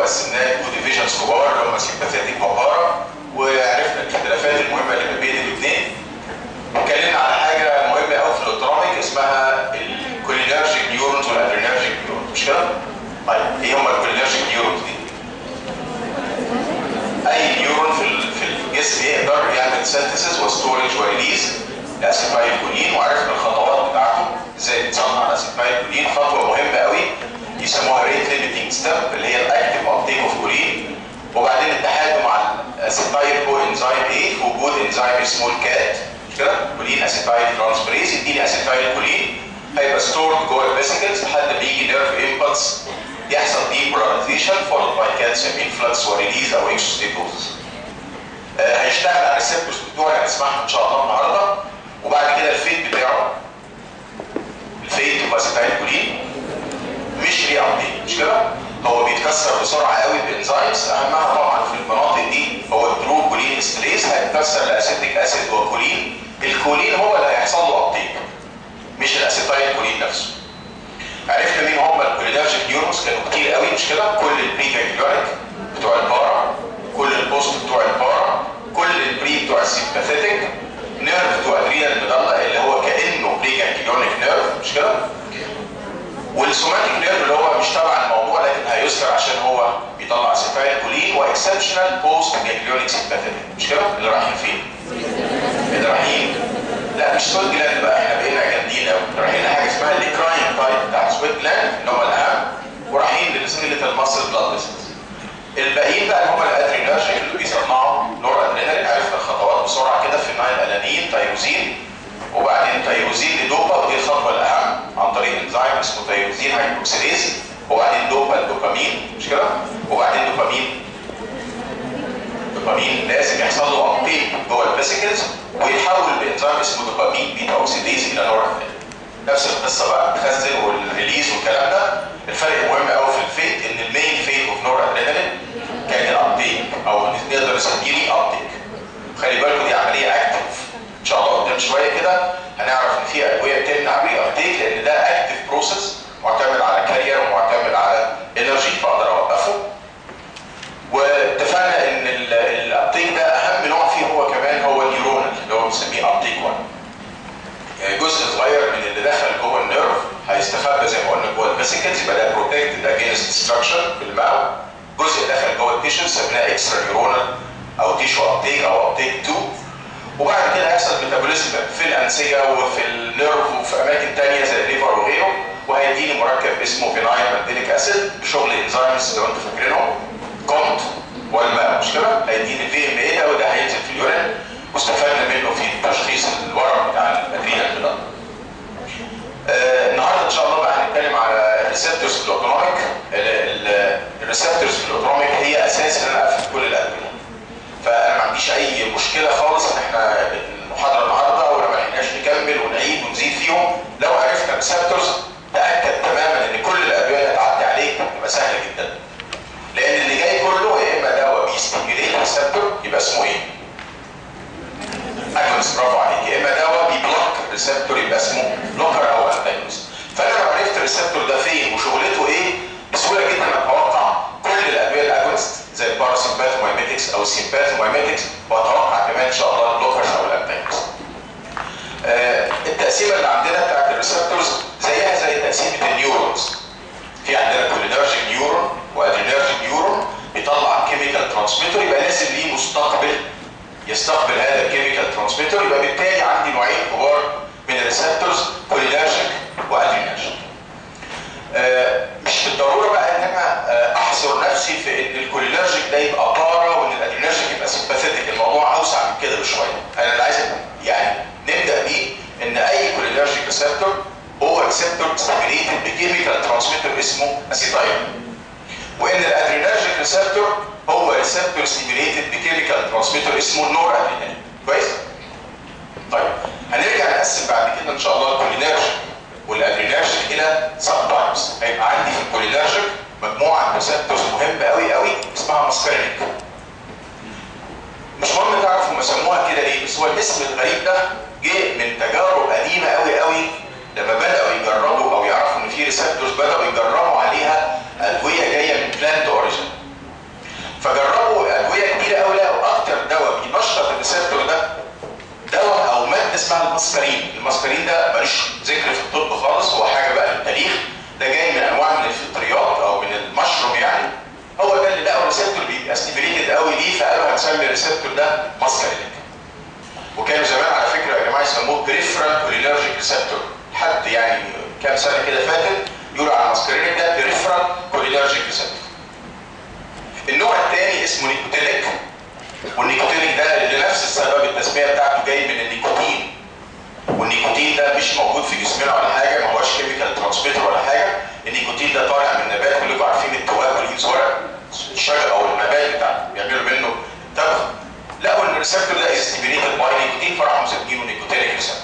وقسمناه تو ديفيجنز كبار اللي هم سيمباثيتك وبارا وعرفنا الاختلافات المهمه اللي ما بين الاثنين اتكلمنا على حاجه مهمه قوي في الاوتونوميك اسمها الكولينرجيك نيورونز والادرينرجيك نيورونز مش كده؟ طيب ايه هم الكولينرجيك نيورونز دي؟ اي نيورون في ال- في الجسم يقدر يعمل سينثيسيس وستورج وريليز لاسيتايل كولين وعرفنا الخطوات بتاعته ازاي بتصنع الاسيتايل كولين خطوه مهمه قوي يسموها ريت ليميتنج ستيب اللي هي الاكتيف ابتيك اوف كولين وبعدين اتحاده مع الاسيتايل كو انزيم ايه في وجود انزيم اسمه الكات مش كده؟ كولين اسيتايل ترانسفيريز يديني اسيتايل كولين هيبقى ستورد جوه الفيسيكلز لحد ما يجي نيرف امبلس يحصل ديبولاريزيشن فولد باي كالسيوم انفلكس وريليز او اكسوستيتوزس آه، هيشتغل على الريسبتورز بتوعي اللي هنسمعها ان شاء الله النهارده وبعد كده الفيت بتاعه الفيت هو اسيتايل كولين مش ري ابديت مش كده؟ هو بيتكسر بسرعه قوي بانزيمز اهمها طبعا في المناطق دي هو الترو كولين استريس هيتكسر لاسيتيك اسيد وكولين الكولين هو اللي هيحصل له ابديت مش الاسيتايل كولين نفسه عرفنا مين هم الكولينرجيك نيورونز كانوا كتير قوي مش كده كل البريكاكيولاريك بتوع البارا كل البوست بتوع البارا كل البري بتوع السيمباثيتك نيرف بتوع ادرينال المضله اللي هو كانه بريكاكيولونيك نيرف مش كده والسوماتيك نيرف اللي هو مش تبع الموضوع لكن هيذكر عشان هو بيطلع سيتايل كولين واكسبشنال بوست جانجليونيك سيمباثيتك مش كده اللي رايحين فين اللي رايحين لا مش سويت جلاند بقى احنا بقينا جامدين قوي رايحين لحاجه اسمها الكراين تايب بتاع سويت جلاند اللي هم الاهم ورايحين للسكيلتال ماسل بلاد فيسلز الباقيين بقى اللي هم الادرينرجيك اللي بيصنعوا نور ادرينالين عرفنا الخطوات بسرعه كده في النايل الانين تايروزين وبعدين تايروزين لدوبا ودي الخطوه الاهم عن طريق انزيم اسمه تايروزين هيدروكسيليز وبعدين دوبا الدوبامين مش كده وبعدين دوبامين الدوبامين لازم يحصل له ابتيك جوه الفيسيكلز ويتحول بانزيم اسمه دوبامين بيتا اوكسيديز الى نورادرينالين نفس القصه بقى الخزن والريليز والكلام ده الفرق مهم قوي في الفيت ان المين فيت اوف نور ادرينالين كان الابتيك او نقدر نسميه ابتيك خلي بالكم دي عمليه اكتف ان شاء الله قدام شويه كده هنعرف ان في ادويه بتمنع ري ابتيك لان ده اكتف بروسيس معتمد على كارير ومعتمد على انرجي فاقدر اوقفه واتفقنا ان ال- الابتيك ده اهم نوع فيه هو كمان هو النيورونال اللي هو بنسميه ابتيك 1 يعني جزء صغير من اللي دخل جوه النيرف هيستخبى زي ما قلنا جوه الفيسيكلز يبقى ده بروتكتد اجينست ديستركشن بالماء جزء دخل جوه التيشو سميناه اكسترا نيورونال او تيشو ابتيك او ابتيك 2 وبعد كده هيحصل ميتابوليزم في الانسجه وفي النيرف وفي اماكن ثانيه زي الليفر وغيره وهيديني مركب اسمه فينايل مالدينيك اسيد بشغل انزيمز لو انتوا فاكرينهم كومت والماء مش كده هيديني الفي ام اي ده وده هينزل في اليورين واستفدنا منه في تشخيص الورم بتاع الادرينال ده آه، النهارده ان شاء الله بقى هنتكلم على الريسبتورز في الاوتونوميك الريسبتورز في الاوتونوميك هي اساس ان انا افهم كل الادويه فانا ما عنديش اي مشكله خالص ان احنا المحاضره النهارده ولما لحقناش نكمل ونعيد ونزيد فيهم لو عرفنا الريسبتورز تاكد تماما ان كل الادويه اللي هتعدي عليك تبقى سهله جدا لان اللي جاي كله يا اما دواء بيستيميوليت ريسبتور يبقى اسمه ايه؟ اجونست برافو عليك يا اما دواء بيبلوك ريسبتور يبقى اسمه بلوكر او انتاجونست فانا لو عرفت الريسبتور ده فين وشغلته ايه بسهوله جدا اتوقع كل الادويه الاجونست زي الباراسيمباثومايميتكس او السيمباثومايميتكس واتوقع كمان ان شاء الله البلوكرز او الانتاجونست آه التقسيمه اللي عندنا بتاعت الريسبتورز زيها زي تقسيمه النيورونز في عندنا كولينرجيك نيورون وادرينرجيك نيورون بيطلع كيميكال ترانسميتر يبقى لازم ليه مستقبل يستقبل هذا الكيميكال ترانسميتر يبقى بالتالي عندي نوعين كبار من الريسبتورز كولينرجيك وادرينرجيك. آه مش بالضروره بقى ان انا آه احصر نفسي في ان الكولينرجيك ده يبقى بارا وان الادرينرجيك يبقى سمباثيتك الموضوع اوسع من كده بشويه. انا اللي عايز يعني نبدا بيه ان اي كولينرجيك ريسبتور هو ريسبتور ستيميليتد بكيميكال ترانسميتر اسمه اسيتايل. وان الادرينرجيك ريسبتور هو ريسبتور ستيميليتد بكيميكال ترانسميتر اسمه النور ادرينالين كويس طيب هنرجع نقسم بعد كده ان شاء الله الكولينرجيك والادرينرجيك الى سب تايبس هيبقى عندي في الكولينرجيك مجموعه ريسبتورز مهمه قوي قوي اسمها ماسكارينيك مش مهم تعرف هم سموها كده ليه بس هو الاسم الغريب ده جه من تجارب قديمه قوي قوي لما بداوا يجربوا او يعرفوا ان في ريسبتورز بداوا يجربوا عليها ادويه جايه من بلانت اوريجن فجربوا ادويه كتيره قوي لقوا اكتر دواء بينشط الريسبتور ده دواء او ماده اسمها الماسكارين، الماسكارين ده ملوش ذكر في الطب خالص هو حاجه بقى للتاريخ ده جاي من انواع من الفطريات او من المشروم يعني هو ده اللي لقوا الريسبتور بيبقى ستيميليتد قوي ليه فقالوا هنسمي الريسبتور ده ماسكارين. وكانوا زمان على فكره يا جماعه يسموه بريفرال كولينرجيك ريسبتور لحد يعني كام سنه كده فاتت يقولوا على الماسكارينيك ده بريفرال كولينرجيك ريسبتور. النوع الثاني اسمه نيكوتينيك والنيكوتينيك ده لنفس السبب التسميه بتاعته جاي من النيكوتين والنيكوتين ده مش موجود في جسمنا ولا حاجه ما هوش كيميكال ترانسميتر ولا حاجه النيكوتين ده طالع من نبات كلكم عارفين التواب واليوز ورق الشجر او النبات بتاع بيعملوا منه تبغ لقوا ان الريسبتور ده ستيميليتد باي نيكوتين فراحوا مسمينه نيكوتينيك ريسبتور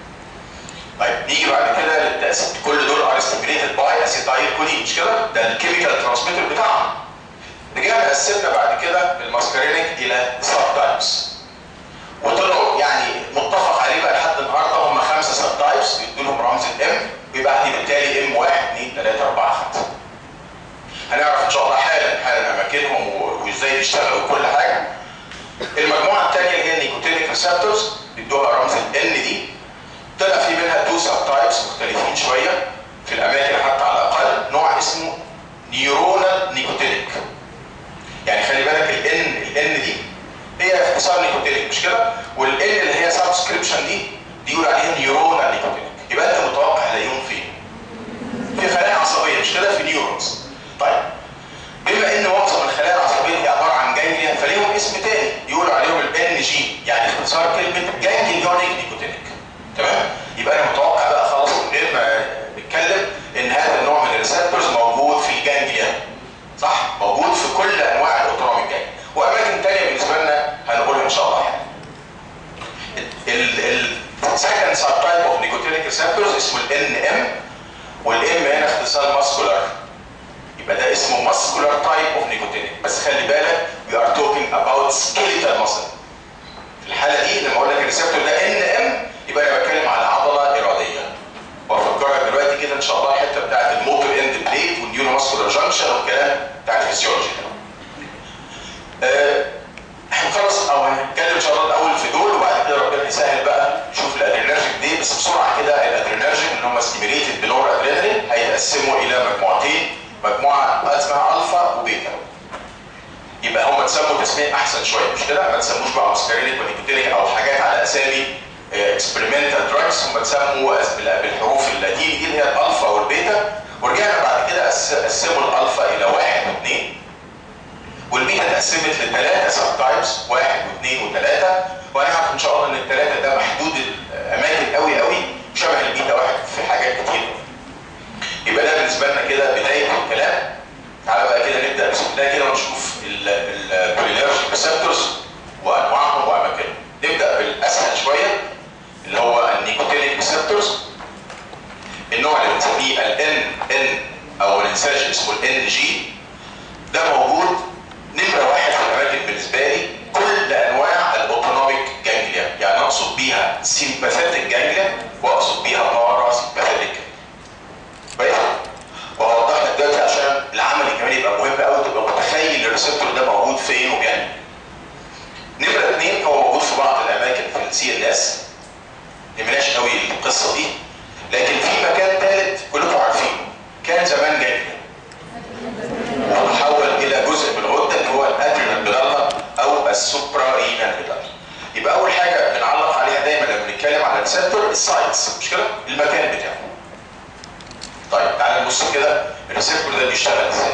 طيب نيجي بعد كده للتأسيس كل دول ار ستيميليتد باي اسيتايل كولين مش كده؟ ده الكيميكال ترانسميتر بتاعهم رجعنا قسمنا بعد كده الماسكارينيك الى سب تايبس وطلعوا يعني متفق عليه بقى لحد النهارده هم خمسه سب تايبس بيدوا لهم رمز الام ويبقى عندي بالتالي ام 1 2 3 4 5 هنعرف ان شاء الله حالا حالا اماكنهم وازاي بيشتغلوا وكل حاجه المجموعه الثانيه اللي هي النيكوتينيك ريسبتورز بيدوها رمز الان دي طلع في منها تو سب تايبس مختلفين شويه في الاماكن حتى على الاقل نوع اسمه نيورونال نيكوتينيك يعني خلي بالك الان الان دي هي اختصار نيكوتينيك مش كده؟ والان اللي هي سبسكريبشن دي دي يقول عليها نيورونال نيكوتينيك يبقى انت متوقع هلاقيهم فين؟ في خلايا عصبيه مش كده؟ في نيورونز طيب بما ان معظم الخلايا العصبيه هي عباره عن جانجليا فليهم اسم تاني يقولوا عليهم الان جي يعني اختصار كلمه جانجليونيك نيكوتينيك تمام؟ يبقى انا متوقع بقى خلاص من غير ما نتكلم ان هذا النوع من الريسبتورز موجود في الجانجليا صح؟ موجود في كل انواع الاوتونومي الجاي واماكن تانية بالنسبه لنا هنقولها ان شاء الله يعني. السكند سب تايب اوف نيكوتينيك ريسبتورز اسمه الان ام والام هنا اختصار ماسكولار يبقى ده اسمه ماسكولار تايب اوف نيكوتينيك بس خلي بالك we are talking about skeletal muscle في الحاله دي لما اقول لك الريسبتور ده ان ام يبقى انا بتكلم على عضله اراديه وافكرك دلوقتي كده ان شاء الله الحته بتاعت الموتور اند بليت والنيورو ماسكولار جانكشن والكلام بتاع الفسيولوجي آه هنخلص او هنتكلم ان شاء الله الاول في دول وبعد كده ربنا يسهل بقى نشوف الادرينرجيك دي بس بسرعه كده الادرينرجيك اللي هم ستيميليتد بنور ادرينالين هيتقسموا الى مجموعتين مجموعه اسمها الفا وبيتا يبقى هم اتسموا تسميه احسن شويه مش كده ما تسموش بقى مسكرينيك ونيكوتينيك او حاجات على اسامي اكسبيرمنتال دراجز هم اتسموا بالحروف اللاتيني دي اللي هي الالفا والبيتا ورجعنا بعد كده قسموا الالفا الى واحد واثنين والبيتا اتقسمت لثلاثه سب تايبس واحد واثنين وثلاثه وهنعرف ان شاء الله ان الثلاثه ده محدود الاماكن قوي قوي شبه البيتا واحد في حاجات كتير يبقى ده بالنسبه لنا كده بدايه الكلام تعالى بقى كده نبدا بسم الله كده ونشوف الكولينرجيك ريسبتورز وانواعهم واماكنهم نبدا بالاسهل شويه اللي هو النيكوتينيك ريسبتورز النوع اللي بنسميه الان ان او الانساج اسمه الان جي ده موجود نمره واحد في الاماكن بالنسبه لي كل انواع الاوتونوميك جانجليا يعني اقصد بيها سيمباثيتك جانجليا واقصد بيها بارا سيمباثيتك كويس وهوضح لك دلوقتي عشان العمل كمان يبقى مهم قوي تبقى متخيل الريسبتور ده موجود فين وبيعمل نمره اثنين هو موجود في بعض الاماكن في السي ان اس يهمناش قوي القصه دي لكن في مكان ثالث كلكم عارفينه كان زمان جانجليا وتحول الى جزء من الغده اللي هو الادرينال بلالة او السوبرا رينال بلالة يبقى اول حاجه بنعلق عليها دايما لما بنتكلم على الريسبتور السايتس مش كده المكان بتاعه طيب تعالى نبص كده الريسبتور ده بيشتغل ازاي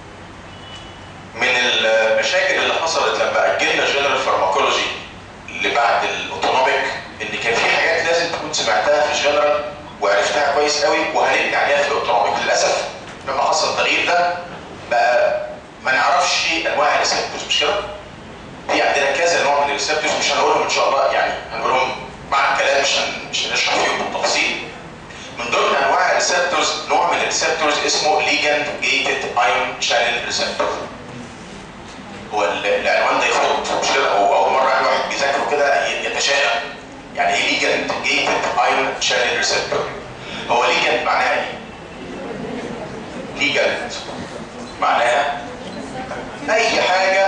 من المشاكل اللي حصلت لما اجلنا جنرال فارماكولوجي اللي بعد الاوتونوميك ان كان في حاجات لازم تكون سمعتها في الجنرال وعرفتها كويس قوي وهنبني عليها في الاوتونوميك للاسف لما حصل التغيير ده بقى ما نعرفش انواع الريسبتورز مش كده؟ في عندنا كذا نوع من الريسبتورز مش هنقولهم ان شاء الله يعني هنقولهم مع الكلام مش هن... مش هنشرح فيهم بالتفصيل. من ضمن انواع الريسبتورز نوع من الريسبتورز اسمه ليجند جيتد ايون شانل ريسبتور. هو العنوان ده يخض مش كده؟ هو اول مره الواحد بيذاكره كده يتشائم. يعني ايه ليجند جيتد ايون شانل ريسبتور؟ هو ليجند معناها ايه؟ ليجند معناها اي حاجه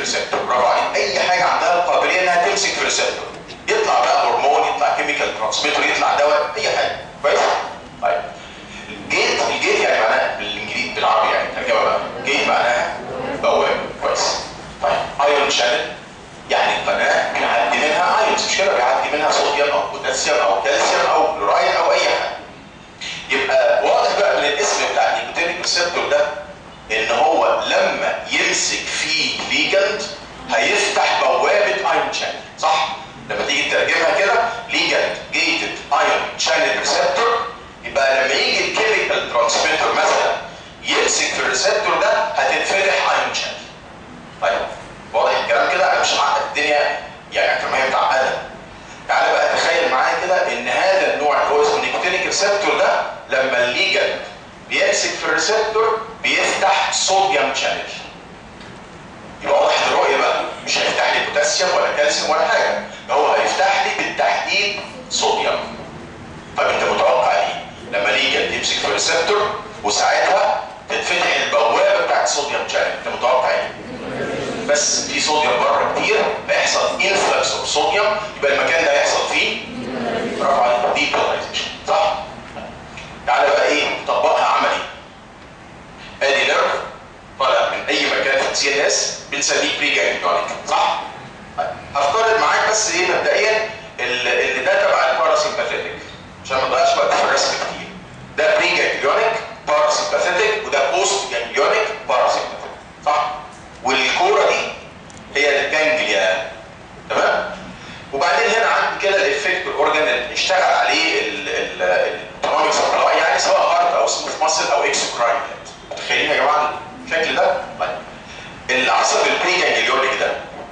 ريسبتور برافو عليك اي حاجه عندها القابليه انها تمسك في ريسبتور يطلع بقى هرمون يطلع كيميكال ترانسميتر يطلع دواء اي حاجه كويس طيب الجيت الجيت يعني معناها بالانجليزي بالعربي يعني ترجمه بقى جيت معناها بوابه كويس طيب ايون شانل يعني القناه بيعدي منها ايونز مش كده بيعدي منها صوديوم او بوتاسيوم او كالسيوم او كلورايد او اي حاجه يبقى واضح بقى من الاسم بتاع النيكوتينيك ريسبتور ده ان هو لما يمسك فيه ليجند هيفتح بوابه ايون شانل صح لما تيجي تترجمها كده ليجند جيتد ايون شانل ريسبتور يبقى لما يجي الكيميكال ترانسميتر مثلا يمسك في الريسبتور ده هتتفتح ايون شانل طيب واضح الكلام كده انا مش هعقد الدنيا يعني كما هي متعقده تعالى بقى تخيل معايا كده ان هذا النوع اللي هو اسمه نيكوتينيك ريسبتور ده لما الليجند بيمسك في الريسبتور بيفتح صوديوم شانل يبقى واضح الرؤيه بقى مش هيفتح لي بوتاسيوم ولا كالسيوم ولا حاجه ده هو هيفتح لي بالتحديد صوديوم طب انت متوقع ايه لما ليجند يمسك في الريسبتور وساعتها تتفتح البوابه بتاعت صوديوم شانل انت متوقع ايه بس في صوديوم بره كتير هيحصل انفلكس اوف صوديوم يبقى المكان ده هيحصل فيه برافو عليك ديبولايزيشن صح؟ تعالى بقى ايه نطبقها عملي ادي نيرف طالع من اي مكان في السي ان اس بنسميه بري جانجلونيك صح؟ هفترض معاك بس ايه مبدئيا ان ده تبع الباراسيمباثيتك عشان ما نضيعش وقت في الرسم كتير ده بري جانجلونيك باراسيمباثيتك وده بوست جانجلونيك باراسيمباثيتك صح؟ والكوره دي هي الجانجليا تمام وبعدين هنا عندي كده الافكت الاورجن اللي اشتغل عليه الاوتونوميك سبلاي يعني سواء هارت او سموث ماسل او اكسوكراين متخيلين يا جماعه الشكل ده؟ طيب العصب البري جانجليونيك ده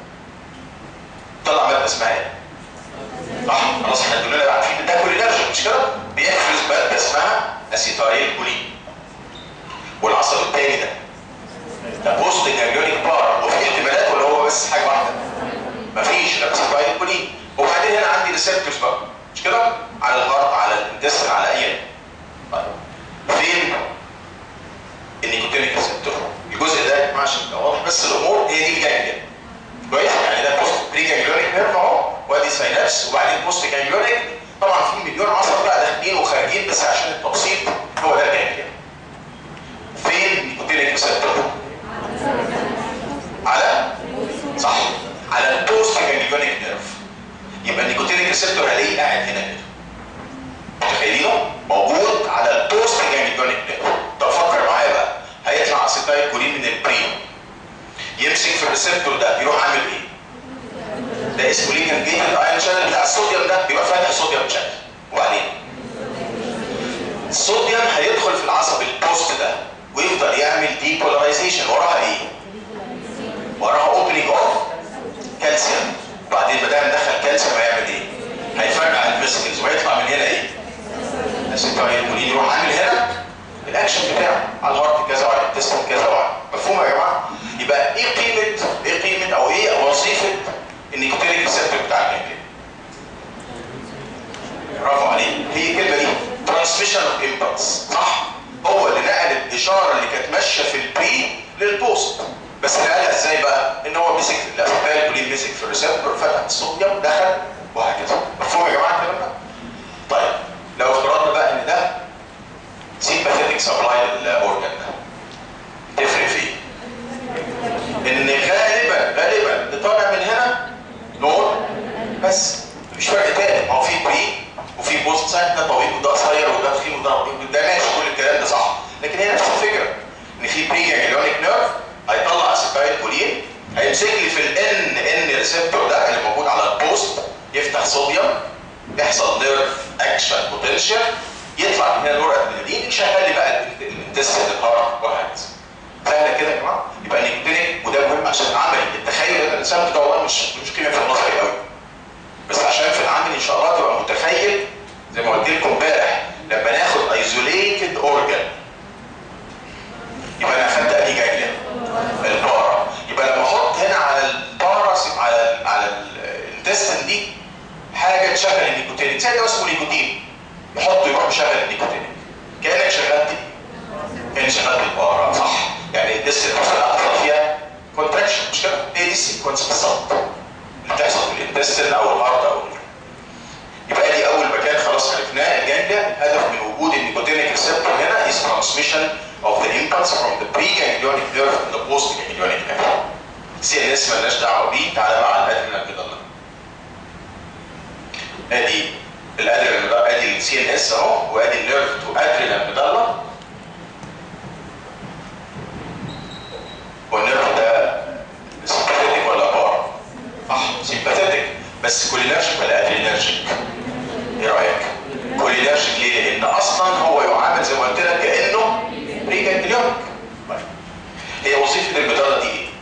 طلع ماده اسمها ايه؟ صح خلاص احنا كلنا عارفين ده كولينرجيك مش كده؟ بيفرز ماده اسمها اسيتايل كولين والعصب الثاني ده ده بوست جانجليونيك بار وفي احتمالات ولا هو بس حاجه واحده؟ مفيش لا اسيتايل كولين وبعدين هنا عندي ريسبتورز بقى مش كده؟ على الهارت على الانتستين على اي طيب فين النيكوتينيك ريسبتور؟ الجزء ده يا جماعه عشان يبقى واضح بس الامور هي دي الجانجليا كويس؟ يعني ده بوست بري جانجليونيك نيرف اهو وادي ساينابس وبعدين بوست جانجليونيك طبعا في مليون عصب بقى داخلين وخارجين بس عشان التبسيط هو ده الجانجليا فين النيكوتينيك ريسبتور؟ على صح على البوست جانجليونيك نيرف يبقى النيكوتينيك ريسبتور هلاقيه قاعد هنا كده متخيلينه موجود على البوست جانجليونيك نيرف طب فكر معايا بقى هيطلع اسيتايل كولين من البرين يمسك في الريسبتور ده يروح عامل ايه؟ ده اسمه ليجن جيتد ايون شانل بتاع الصوديوم ده بيبقى فاتح صوديوم شانل وبعدين الصوديوم هيدخل في العصب البوست ده ويفضل يعمل ديبولاريزيشن وراها ايه؟ وراها اوبننج اوف كالسيوم وبعدين ما دام دخل كالسيوم هيعمل ايه؟ هيفرقع الفيسكلز ويطلع من هنا ايه؟ اسيتايل كولين يروح عامل هنا الاكشن بتاعه على الهارت كذا وعلى الانتستين كذا وعلى مفهوم يا جماعه؟ يبقى ايه قيمه ايه قيمه او ايه وظيفه النيكوتينيك ريسبتور بتاع الجنجل؟ برافو عليك هي الكلمه دي ترانسميشن اوف امبلس صح؟ هو اللي نقل الاشاره اللي كانت ماشيه في البري للبوست بس نقلها ازاي بقى؟ ان هو مسك الاسيتايل كولين مسك في الريسبتور فتح الصوديوم دخل وهكذا مفهوم يا جماعه الكلام ده؟ طيب لو افترضنا بقى ان ده سيمباثيتك سبلاي للاورجن ده تفرق في ايه؟ ان غالبا غالبا اللي طالع من هنا نور بس مفيش فرق تاني ما هو في بري وفي بوست سايد ده طويل وده قصير وده تخين وده ده ماشي كل الكلام ده صح لكن هي نفس الفكره ان في بري جانجليونيك نيرف هيطلع اسيتايل كولين هيمسك لي في الان ان ريسبتور ده اللي موجود على البوست يفتح صوديوم يحصل نيرف اكشن بوتنشال يطلع من هنا نور ادرينالين يشغل لي بقى الانتستين الهارت وهكذا سهله كده يا جماعه يبقى نيكوتينيك وده مهم عشان عملي التخيل ان الانسان بتاعه والله مش مش قيمه في النظري قوي بس عشان في العمل ان شاء الله تبقى متخيل زي ما قلت لكم امبارح لما ناخد ايزوليتد اورجان يبقى انا اخدت انهي جايه البارا يبقى لما احط هنا على البارا على ال على الانتستين دي حاجه تشغل النيكوتينيك زي ده اسمه نيكوتين يحطه يروح مشغل النيكوتينيك كانك شغلت كانك شغلت البارا صح يعني الديستين حصل فيها كونتراكشن مش كده هي دي transmission of the impulse from the preganglionic nerve to the postganglionic nerve. سي ان اس مالناش دعوه بيه تعالى بقى على الادرينال ميدالا. ادي الادرينال ادي السي ان اس اهو وادي النيرف تو ادرينال ميدالا والنيرف ده سيمباثيتك ولا بار؟ صح سيمباثيتك بس كولينرجيك ولا ادرينرجيك؟ ايه رايك؟ كولينرجيك ليه؟ لان اصلا هو يعامل زي ما قلت لك كانه بريجانجليونيك هي وظيفه المداره دي ايه؟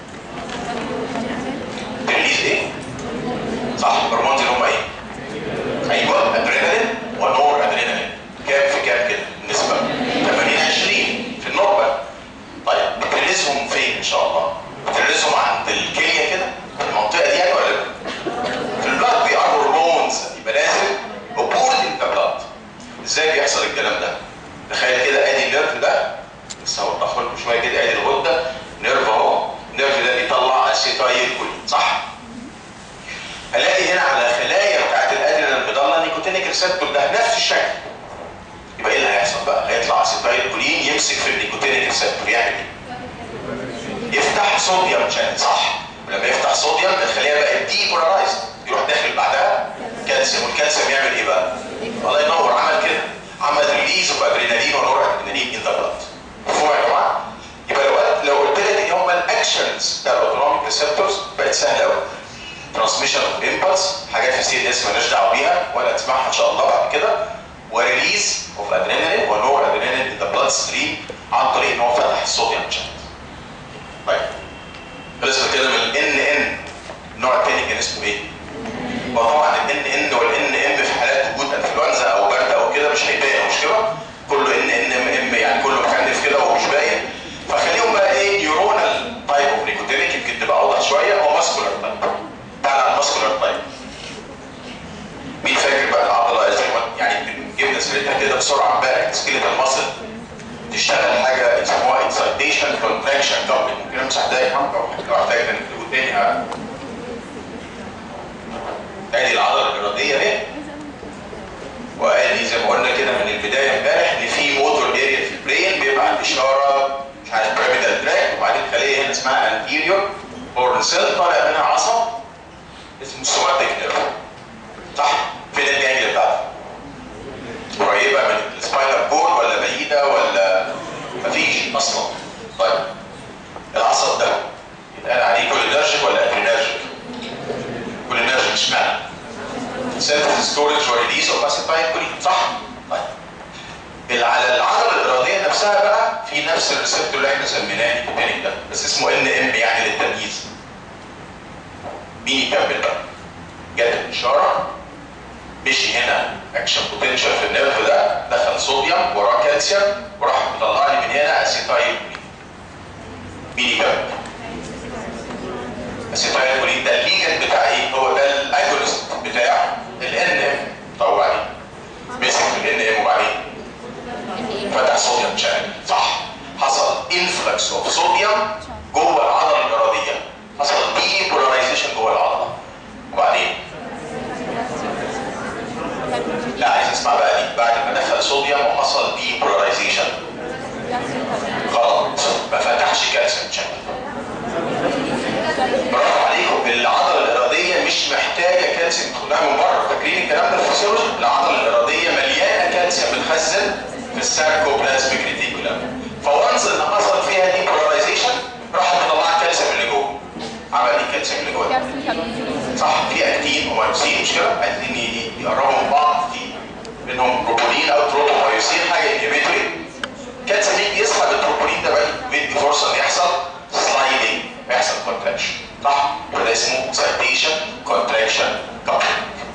تريليز ايه؟ صح هرمونز اللي هم ايه؟ ايوه ادرينالين ونور ادرينالين كام في كام كده النسبه 80 20 في النورمال طيب بتريليزهم فين ان شاء الله؟ بتريليزهم عند الكليه كده المنطقه دي يعني ولا في البلاد دي ار هرمونز يبقى لازم وبورد ان ذا بلاد ازاي بيحصل الكلام ده؟ تخيل كده ادي النيرف ده بس هوضحه لكم شويه كده ادي الغده نيرف اهو النيرف ده بيطلع اسيتايل كولين صح؟ الاقي هنا على خلايا بتاعت الادرينال ميدالا نيكوتينيك ريسبتور ده نفس الشكل يبقى ايه اللي هيحصل بقى؟ هيطلع اسيتايل كولين يمسك في النيكوتينيك ريسبتور يعمل ايه؟ يفتح صوديوم شانل صح ولما يفتح صوديوم الخليه بقت دي بولارايزد يروح داخل بعدها كالسيوم والكالسيوم يعمل ايه بقى؟ الله ينور عمل كده عمل ريليز اوف ادرينالين ونور ادرينالين ان ذا بلاد مفهوم يا جماعه؟ يبقى لو لو قلت لك ان هم الاكشنز بتاع الاوتونوميك ريسبتورز بقت سهله قوي ترانسميشن اوف امبلس حاجات في سي ان اس مالناش دعوه بيها ولا تسمعها ان شاء الله بعد كده وريليز اوف ادرينالين ونور ادرينالين ان ذا بلاد ستريم عن طريق ان هو فتح الصوديوم شانل طيب خلصنا كده من الان ان النوع الثاني كان اسمه ايه؟ وطبعا الان ان والان ام في حالات وجود انفلونزا او برد او كده مش هيبان مش كده؟ كله ان ان ام ام يعني كله مكنف كده ومش باين فخليهم بقى ايه نيورونال تايب اوف نيكوتينيك يمكن تبقى اوضح شويه هو ماسكولار تايب تعالى على الماسكولار تايب مين فاكر بقى العضله زي ما يعني جبنا سيرتها كده بسرعه امبارح سكيلتال ماسل تشتغل حاجه يسموها اكسايتيشن كونتراكشن كابلنج ممكن امسح ده يا محمد لو فاكر نكتبه تاني ها ادي العضله الاراديه اهي وادي زي ما قلنا كده من البدايه امبارح ان في موتور اريا في البرين بيبعت اشاره مش عارف بيراميدال تراك وبعدين خليه هنا اسمها انتيريور هورن سيل طالع منها عصب اسمه سوماتيك نيرف صح؟ فين الجانجل بتاعته؟ قريبه من السباينال كورد ولا بعيده ولا مفيش اصلا طيب العصب ده يتقال عليه كولينرجيك ولا ادرينرجيك؟ كولينرجيك اشمعنى؟ سنتز ستورج وريليز اوف اسيتايل كولين صح؟ طيب على العضله الاراديه نفسها بقى في نفس الريسبتور اللي احنا سميناه نيكوتينيك ده بس اسمه ان ام يعني للتمييز مين يكمل بقى؟ جت الاشاره مشي هنا اكشن بوتنشال في النيرف ده دخل صوديوم وراه كالسيوم وراح مطلع لي من هنا اسيتايل كولين مين يكمل؟ اسيتايل كولين ده الليجند بتاع ايه؟ هو ده الاجونست بتاع الان ام طب وبعدين مسك في الان ام وبعدين فتح صوديوم شانل صح حصل انفلكس اوف صوديوم جوه العضله الاراديه حصل دي بولاريزيشن جوه العضله وبعدين لا عايز اسمع بقى دي بعد ما دخل صوديوم وحصل دي بولاريزيشن غلط ما فتحش كالسيوم شانل برافو عليكم العضله الاراديه مش محتاجه كالسيوم تاخدها من بره فاكرين الكلام ده في الفسيولوجي العضله الاراديه مليانه كالسيوم بتخزن في الساركوبلازميك ريتيكولم فوانس ان حصل فيها دي بولاريزيشن راح مطلع الكالسيوم اللي جوه عمل ايه الكالسيوم اللي جوه صح في اكتين ومايوسين مش كده عايزين يقربوا من بعض في منهم بروبولين او تروبومايوسين حاجه انهبيتوري الكالسيوم يجي يسحب البروبولين ده بقى ويدي فرصه ان يحصل سلايدنج يحصل كونتراكشن صح وده اسمه اكسايتيشن كونتراكشن كابلنج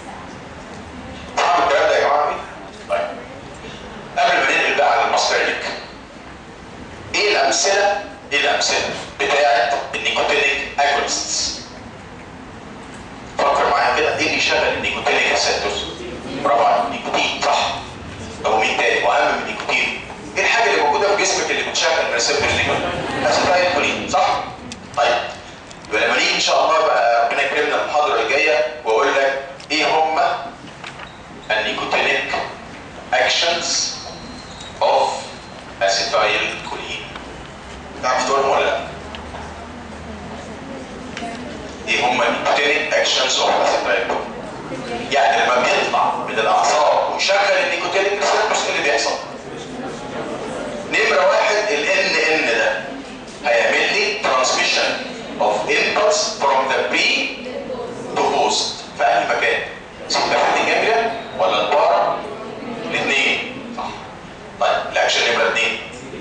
صح الكلام ده يا جماعه طيب قبل ما ننقل بقى على الماسترليك ايه الامثله ايه الامثله بتاعه النيكوتينيك اجونستس فكر معايا كده ايه اللي يشغل النيكوتينيك ريسبتورز برافو عليك النيكوتين صح طب ومين تاني واهم من النيكوتين ايه الحاجه اللي موجوده في جسمك اللي بتشغل الريسبتور النيكوتين اسيتايل كولين صح طيب يبقى لما نيجي ان شاء الله بقى ربنا يكرمنا المحاضره الجايه واقول لك ايه هم النيكوتينيك actions of تعرف تقولهم ولا لا؟ ايه هم النيكوتينيك اكشنز اوف اسيتايلكولين يعني لما بيطلع من الاعصاب ويشغل النيكوتينيك ريسبتورز ايه اللي بيحصل؟ نمره واحد ال ان ان ده هيعمل لي transmission of inputs from the pre to post في اي مكان سيبتافيتي جانجليا ولا البارا الاثنين صح طيب الاكشن نمره اثنين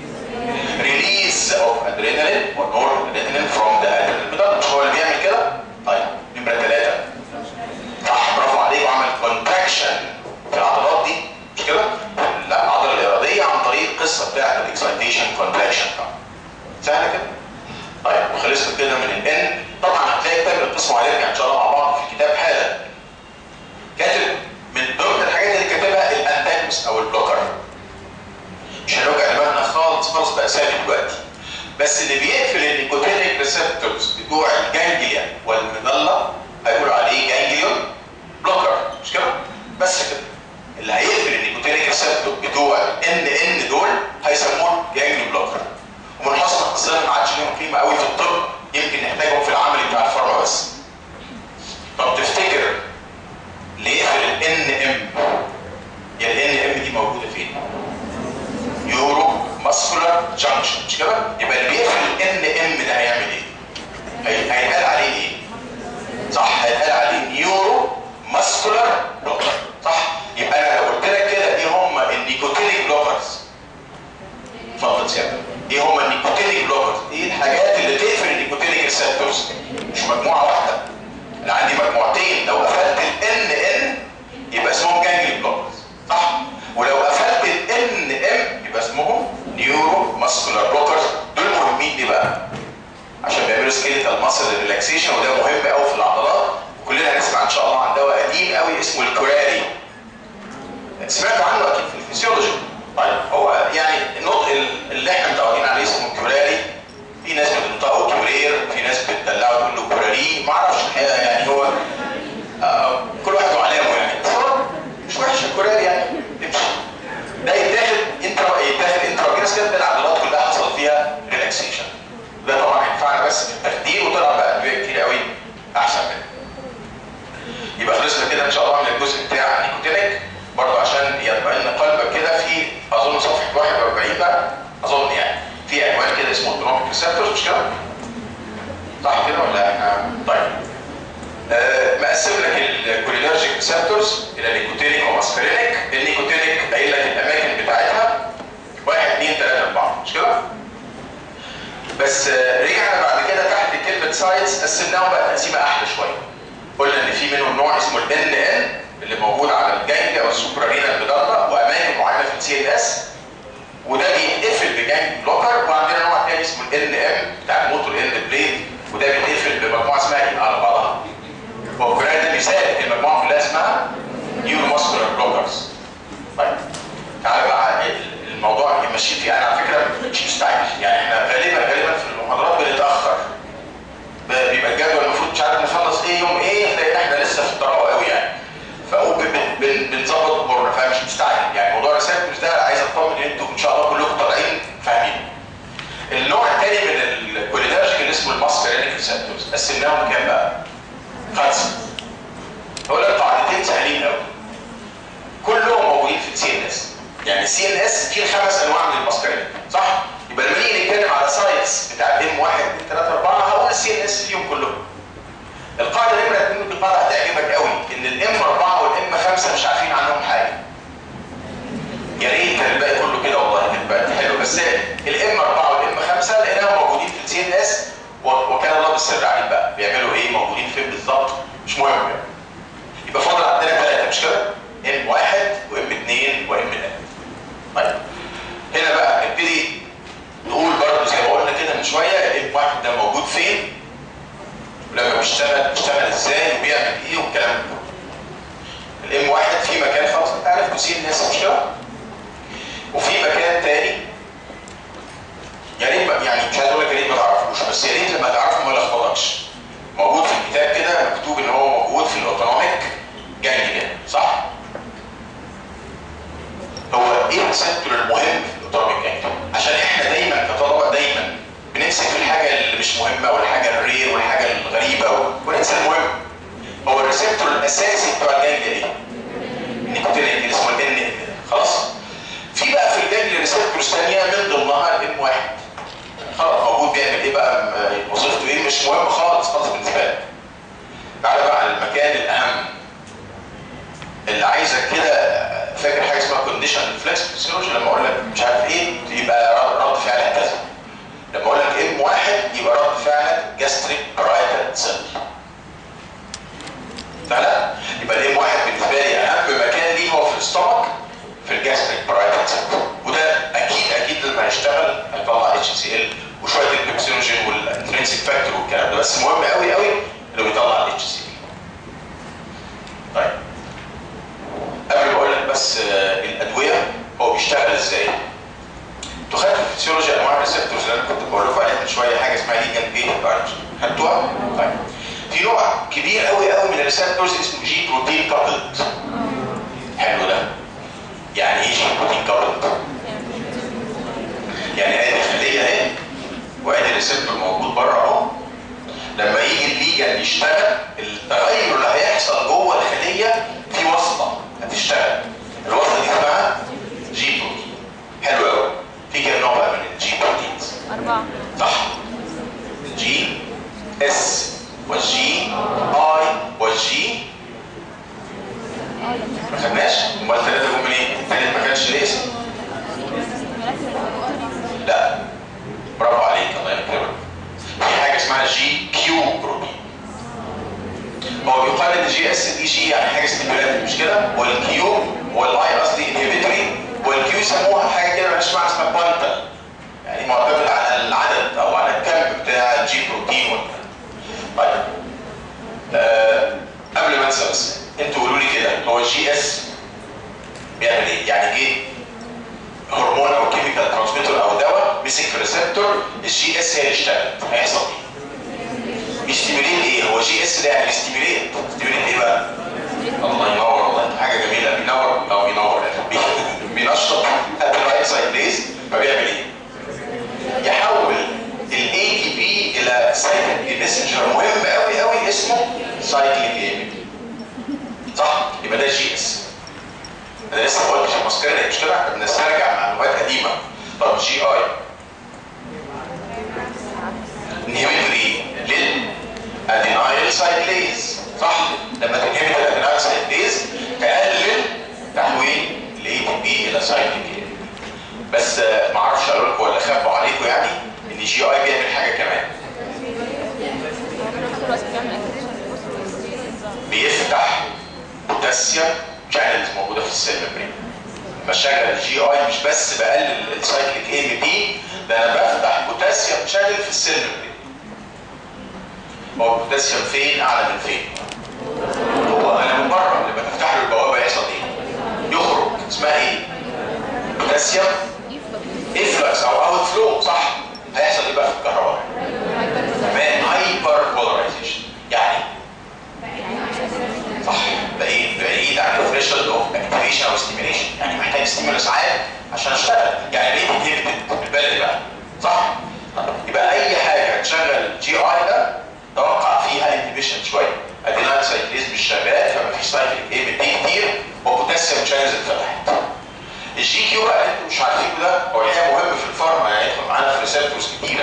ريليز اوف ادرينالين ونور ادرينالين فروم ذا ادرينالين مش هو اللي بيعمل كده طيب نمره ثلاثه صح برافو عليك وعمل كونتراكشن في العضلات دي مش كده؟ العضله الاراديه عن طريق القصه بتاعت الاكسايتيشن كونتراكشن سهله كده؟ طيب وخلصنا كده من الان طبعا هتلاقي كتاب القسم هنرجع ان شاء الله مع بعض في الكتاب حالا كاتب من ضمن الحاجات اللي كاتبها الانتاجونست او البلوكر مش هنوجع دماغنا خالص خالص باسامي دلوقتي بس اللي بيقفل النيكوتينيك ريسبتورز بتوع الجانجليا والمظله هيقولوا عليه جانجليون بلوكر مش كده؟ بس كده اللي هيقفل النيكوتينيك ريسبتور بتوع ان ان دول هيسموه جانجليون بلوكر ومن حسن حظنا ما عادش ليهم قيمه قوي في الطب يمكن نحتاجهم في العمل بتاع الفارما بس طب تفتكر ليه يقفل الان ام يا الان ام دي موجوده فين؟ يورو ماسكولار جانكشن مش كده؟ يبقى اللي بيقفل الان ام ده هيعمل ايه؟ هي- هيتقال عليه ايه؟ صح هيتقال عليه نيورو ماسكولار بلوكر صح؟ يبقى انا لو قلت لك كده ايه هم النيكوتينيك بلوكرز اتفضل سيادة ايه هم النيكوتينيك بلوكرز؟ ايه الحاجات اللي تقفل النيكوتينيك ريسبتورز؟ مش مجموعه واحده انا عندي مجموعتين لو قفلت الان ان يبقى اسمهم جانجلي بلوكرز صح؟ ولو قفلت الان ام يبقى اسمهم نيورو ماسكولار بلوكرز دول مهمين ليه بقى؟ عشان بيعملوا سكيليتال ماسل ريلاكسيشن وده مهم قوي في العضلات وكلنا هنسمع ان شاء الله عن دواء قديم قوي اسمه الكوراري سمعتوا عنه اكيد في الفسيولوجي طيب هو يعني النطق اللي احنا متعودين عليه اسمه كوراري في ناس بتنطقه كورير في ناس بتدلعه تقول له كوراري ما اعرفش الحقيقه يعني هو آه كل واحد وعلامه يعني بس هو مش وحش الكوراري يعني يمشي ده يتاخد انترا يتاخد انترا كده العضلات كلها حصل فيها ريلاكسيشن ده طبعا هينفعنا بس في التخدير وطلع بقى ادويه كتير قوي احسن منه يبقى خلصنا كده ان شاء الله من الجزء بتاع النيكوتينيك برضه عشان يطمئن قلبك كده في اظن صفحه 41 بقى اظن يعني في عنوان كده اسمه اوتونوميك ريسبتورز مش كده؟ صح كده ولا احنا طيب آه مقسم لك الكولينرجيك ريسبتورز الى نيكوتينيك وماسكرينيك النيكوتينيك قايل لك الاماكن بتاعتها 1 2 3 4 مش كده؟ بس آه رجعنا بعد كده تحت كلمه سايتس قسمناهم بقى تقسيمه احلى شويه قلنا ان في منهم نوع اسمه الان ان اللي موجود على الجانجا والسوبرارينا المدلة واماكن معينه في السي ان اس وده بيتقفل بجانج بلوكر وعندنا نوع تاني اسمه الان ام بتاع الموتور اند بليد وده بيتقفل بمجموعه اسمها ايه على بعضها هو الكورال ده مثال المجموعه كلها اسمها نيورو ماسكولار بلوكرز طيب تعالى بقى الموضوع ماشيين فيه انا على فكره مش مستعجل يعني احنا غالبا غالبا في المحاضرات بنتاخر بيبقى الجدول المفروض مش عارف نخلص ايه يوم ايه تلاقي احنا لسه في الطراوه قوي يعني فهو بنظبط امورنا فمش مستعجل يعني موضوع الريسبتورز ده عايز اطمن ان انتوا ان شاء الله كلكم طالعين فاهمين النوع الثاني من الكولينرجيك اسمه الماسكرينيك ريسبتورز قسمناهم كام بقى؟ خمسه هقول لك قاعدتين سهلين قوي كلهم موجودين في السي ان اس يعني السي ان اس فيه خمس انواع من الماسكرينيك صح؟ يبقى لما نيجي نتكلم على سايتس بتاع ام 1 2 3 4 هقول السي ان اس فيهم كلهم القاعده نمره 2 دي قاعده هتعجبك قوي ان الام 4 والام 5 مش عارفين عنهم حاجه يا ريت كان الباقي كله كده والله كان بقى حلو بس الام 4 والام 5 لقيناهم موجودين في السي ان اس وكان الله بالسر عليهم بقى بيعملوا ايه موجودين فين بالظبط مش مهم يعني يبقى فاضل عندنا ثلاثه مش كده؟ ام 1 وام 2 وام 3 طيب هنا بقى نبتدي نقول برضه زي ما قلنا كده من شويه الام 1 ده موجود فين؟ ولما بيشتغل بيشتغل ازاي وبيعمل ايه والكلام ده الام واحد في مكان خلاص انت عارف تسير الناس مش كده وفي مكان تاني يا ريت يعني مش عايز اقول لك يا ريت ما تعرفوش بس يا ريت لما تعرفه ما يلخبطكش موجود في الكتاب كده مكتوب ان هو موجود في الاوتونوميك جانجليا صح؟ هو ايه الريسبتور المهم في الاوتونوميك جانجليا؟ عشان احنا دايما كطلبه دايما مش مهمه والحاجه الرير والحاجه الغريبه وننسى المهم هو الريسبتور الاساسي بتاع الجانجليا ايه؟ النيكوتينيك اللي اسمه الان ان خلاص في بقى في الجانجليا ريسبتورز ثانيه من ضمنها الام واحد خلاص موجود بيعمل ايه بقى م- وظيفته ايه مش مهم خالص خالص بالنسبه لك تعالى بقى على المكان الاهم اللي عايزك كده فاكر حاجه اسمها كونديشن ريفلكس فيسيولوجي لما اقول لك مش عارف ايه يبقى رد- رد فعلك كذا لما اقول لك ام واحد يبقى رد فعلك جاستريك برايتال سيل فعلا يبقى الام واحد بالنسبه لي اهم مكان ليه هو في الاستومك في الجاستريك برايتال سيل وده اكيد اكيد لما هيشتغل هيطلع اتش سي ال وشويه البيبسينوجين والانترنسيك فاكتور والكلام ده بس مهم قوي قوي انه بيطلع الاتش سي ال طيب قبل ما اقول لك بس آه، الادويه هو بيشتغل ازاي انتوا خدتوا في الفسيولوجي انواع الريسبتورز اللي انا كنت بقول لكم عليها من شويه حاجه اسمها ليجان بيتا بارج خدتوها؟ طيب في نوع كبير قوي قوي من الريسبتورز اسمه جي بروتين كابلد حلو ده يعني ايه جي بروتين كابلد؟ يعني ادي خليه اهي وادي الريسبتور موجود بره اهو لما يجي الليجن يشتغل التغير اللي هيحصل جوه الخليه في وصله هتشتغل الوصله دي اسمها جي بروتين حلو قوي في كام نوع بقى من الجي بروتينز أربعة صح الجي اس والجي اي والجي ما خدناش امال الثلاثه جم منين؟ الثالث ما كانش ليه اسم لا برافو عليك الله يكرمك في حاجه اسمها جي كيو بروتين هو بيقال ان جي اس دي جي يعني حاجه ستيمولانت مش كده والكيو والاي قصدي انهبيتوري والكيو يسموها حاجه كده مالهاش معنى اسمها بانتل يعني معتمد على العدد او على الكم بتاع الجي بروتين والكلام طيب آه قبل ما انسى بس انتوا قولوا لي كده هو الجي اس بيعمل ايه؟ يعني ايه هرمون او كيميكال ترانسميتر او دواء مسك في ريسبتور الجي اس هي اللي اشتغلت هيحصل ايه؟ بيستيموليت ايه؟ هو جي اس ده يعني بيستيموليت ستيموليت ايه بقى؟ الله ينور والله حاجه جميله بينور او بينور بي- بينشط الرايت سايكليز فبيعمل ايه؟ يحول الاي تي بي الى سايكليك ميسنجر مهم قوي قوي اسمه سايكليك اي بي صح؟ يبقى ده جي اس انا لسه ما قلتش المسكرة مش كده؟ احنا بنسترجع معلومات قديمه طب جي اي انهبيتوري للادينايل سايكليز صح؟ لما تنهبت الادينايل سايكليز تقلل تحويل الاي تي بي الى سايكليك بس آه، ما اعرفش قالوا لكم ولا خبوا عليكم يعني ان جي اي بيعمل حاجه كمان دلوقتي بيعمل activation بيفتح بوتاسيوم شانلز موجوده في السيل ميمبرين لما اشغل الجي اي مش بس بقلل السايكليك اي ام بي ده انا بفتح بوتاسيوم شانل في السيل ميمبرين هو البوتاسيوم فين اعلى من فين هو انا من بره لما تفتح له البوابه يحصل ايه يخرج اسمها ايه بوتاسيوم افلكس او اوت فلو صح هيحصل ايه بقى في الكهرباء كمان هايبر بولاريزيشن يعني صح بعيد بعيد عن الثريشولد اوف اكتيفيشن او ستيميليشن يعني محتاج ستيمولس عالي عشان اشتغل يعني ليه انهبيتد بالبلد بقى صح يبقى اي حاجه تشغل جي اي ده توقع فيها انهبيشن شويه ادينال سايكليز مش شغال فمفيش سايكليك اي بي كتير وبوتاسيوم شانلز اتفتحت الجي كيو بقى اللي انتوا مش عارفينه ده هو الحقيقه مهم في الفارما يعني يدخل معانا في ريسبتورز كتيره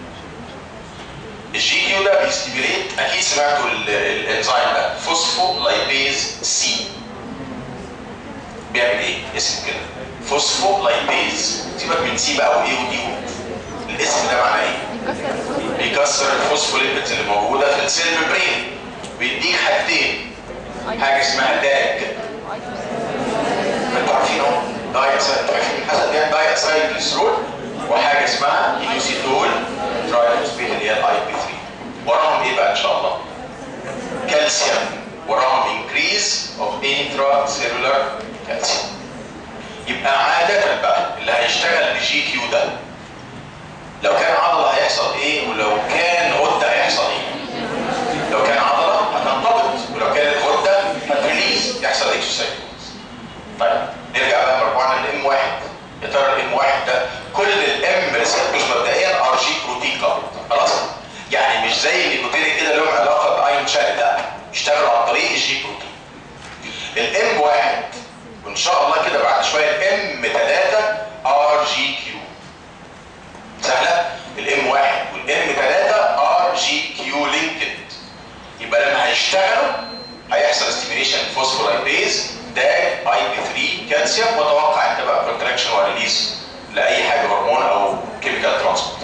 الجي كيو ده بيستيميليت اكيد سمعتوا ال- ال- الانزيم ده فوسفو لايبيز سي بيعمل ايه؟ اسم كده فوسفو لايبيز سيبك من سي بقى وايه ودي و- الاسم ده معناه ايه؟ بيكسر بيكسر الفوسفوليبيدز اللي موجوده في السيل ميمبرين بيديك حاجتين حاجه اسمها داج انتوا عارفين اهو دايت انتوا عارفين حسب يعني دايت سايكليسرول وحاجه اسمها اينوسيتول ترايفوسفيت اللي هي الاي بي 3 وراهم ايه بقى ان شاء الله؟ كالسيوم وراهم انكريز اوف انترا سيلولار كالسيوم يبقى عاده بقى اللي هيشتغل بجي كيو ده لو كان عضله هيحصل ايه ولو كان غده هيحصل ايه؟ لو كان عضله هتنضبط ولو كانت غده هتريليز يحصل اكسرسايز طيب نرجع بقى مرجوعنا للام واحد يا ترى الام واحد ده كل الام ريسبتورز مبدئيا ار جي بروتين زي النيكوتين كده لهم علاقه باين شانل لا يشتغلوا عن طريق الجي بروتين الام واحد وان شاء الله كده بعد شويه الام 3 ار جي كيو سهله الام واحد والام 3 ار جي كيو لينكد يبقى لما هيشتغلوا هيحصل ستيميليشن فوسفولايبيز داج اي بي 3 كالسيوم وتوقع انت بقى كونتراكشن وريليز لاي حاجه هرمون او كيميكال ترانسبورت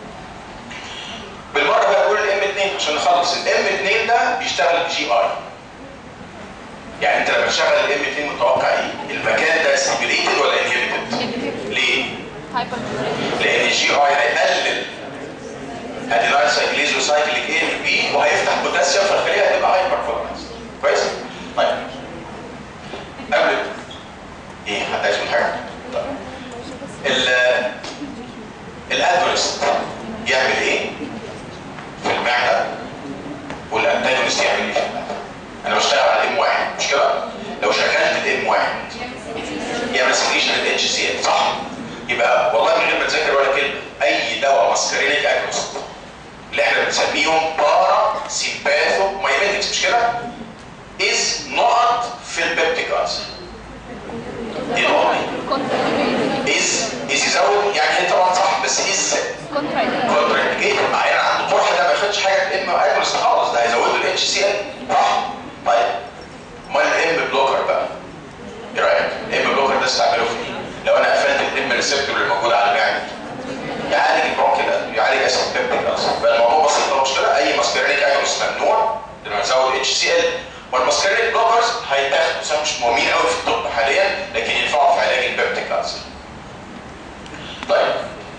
بالمره بقى نقول الام 2 عشان نخلص الام 2 ده بيشتغل بجي اي يعني انت لما تشغل الام 2 متوقع ايه؟ المكان ده ستيميليتد ولا انهبيتد؟ ليه؟ هايبر لان الجي اي هيقلل ادينايل سايكليز وسايكليك اي ام بي وهيفتح بوتاسيوم فالخليه هتبقى هايبر فورمانس كويس؟ طيب قبل ايه حد عايز يقول حاجه؟ طيب ال الادونست يعمل ايه في المعده والانتاجونست يعمل ايه في المعده؟ انا بشتغل على الام واحد مش كده؟ لو شغلت الام واحد يعمل سكريشن الاتش سي ال صح؟ يبقى والله من غير ما تذاكر ولا كلمه اي دواء ماسكرينيك اجونست اللي احنا بنسميهم بارا سيمباثو مايميتكس مش كده؟ از نقط في البيبتيك ألسر دي نقط از از يزود يعني هي طبعا صح بس از كونترا كونتر انديكيتد عيان عنده قرحه ده ما ياخدش حاجه الام اجونست خالص ده هيزود له الاتش سي ال صح؟ طيب امال الام بلوكر بقى ايه رايك؟ الام بلوكر ده استعمله في ايه؟ لو انا قفلت الام ريسبتور اللي موجود على المعده يعالج البرونكيال يعالج اسيد بيبتيك ألسر بقى الموضوع بسيط مش كده اي ماسكرينيك اجونست ممنوع لما يزود اتش سي ال والماسكرينيك بلوكرز هيتاخدوا بس هم مش مهمين قوي في الطب حاليا لكن ينفعوا في علاج البيبتيك ألسر طيب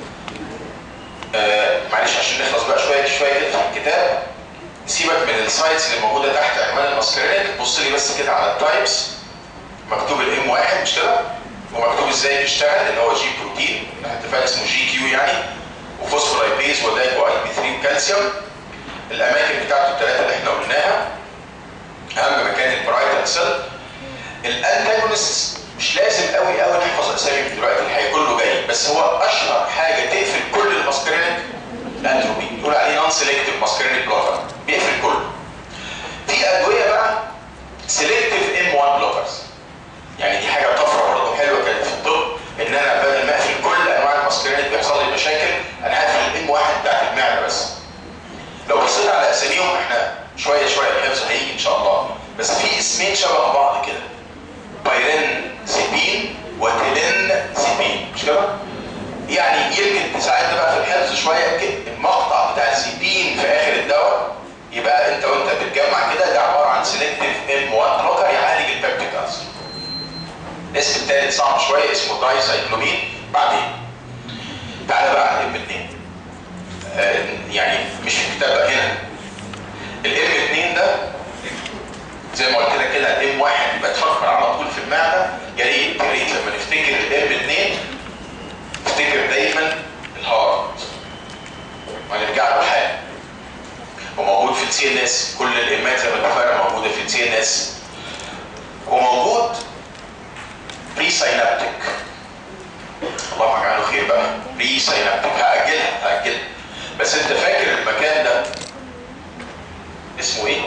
آه معلش عشان نخلص بقى شويه شويه كده في الكتاب سيبك من السايتس اللي موجوده تحت عنوان الماسكرينيك بص لي بس كده على التايبس مكتوب الام واحد مش كده ومكتوب ازاي بيشتغل اللي هو جي بروتين احنا اتفقنا اسمه جي كيو يعني وفوسفولايبيز ودايك واي بي 3 وكالسيوم الاماكن بتاعته الثلاثه اللي احنا قلناها اهم مكان البرايتال سيل الانتاجونست مش لازم قوي قوي نحفظ اسامي دلوقتي الحقيقه كله جاي بس هو اشهر حاجه تقفل كل الماسكرينيك الانتروبي يقول عليه نون سيلكتيف ماسكرينيك بلوكر بيقفل كله في ادويه بقى سيلكتيف ام 1 بلوكرز يعني دي حاجه طفره برضه حلوه كانت في الطب ان انا بدل ما اقفل كل انواع الماسكرينيك بيحصل لي مشاكل انا هقفل الام واحد بتاعت المعده بس لو بصيت على اساميهم احنا شويه شويه الحفظ هيجي ان شاء الله بس في اسمين شبه بعض كده بايرين سيبين وتلين سيبين مش كده؟ يعني يمكن تساعدنا بقى في الحفظ شويه كده المقطع بتاع السيبين في اخر الدواء يبقى انت وانت بتجمع كده ده عباره عن سيلكتيف ام 1 بلوكر يعالج البيبتيك ألسر. الاسم الثالث صعب شويه اسمه دايسايكلومين بعدين تعالى بقى على الام 2 آه يعني مش في الكتاب بقى هنا الام 2 ده زي ما قلت لك كده الام واحد يبقى تفكر على طول في المعده يا ريت يا ريت لما نفتكر الام 2 نفتكر دايما الهارت وهنرجع له حالا وموجود في السي ان اس كل الامات زي ما اتفقنا موجوده في السي ان اس وموجود بري ساينابتيك اللهم اجعله خير بقى بري ساينابتيك هاجلها هاجلها بس انت فاكر المكان ده اسمه ايه؟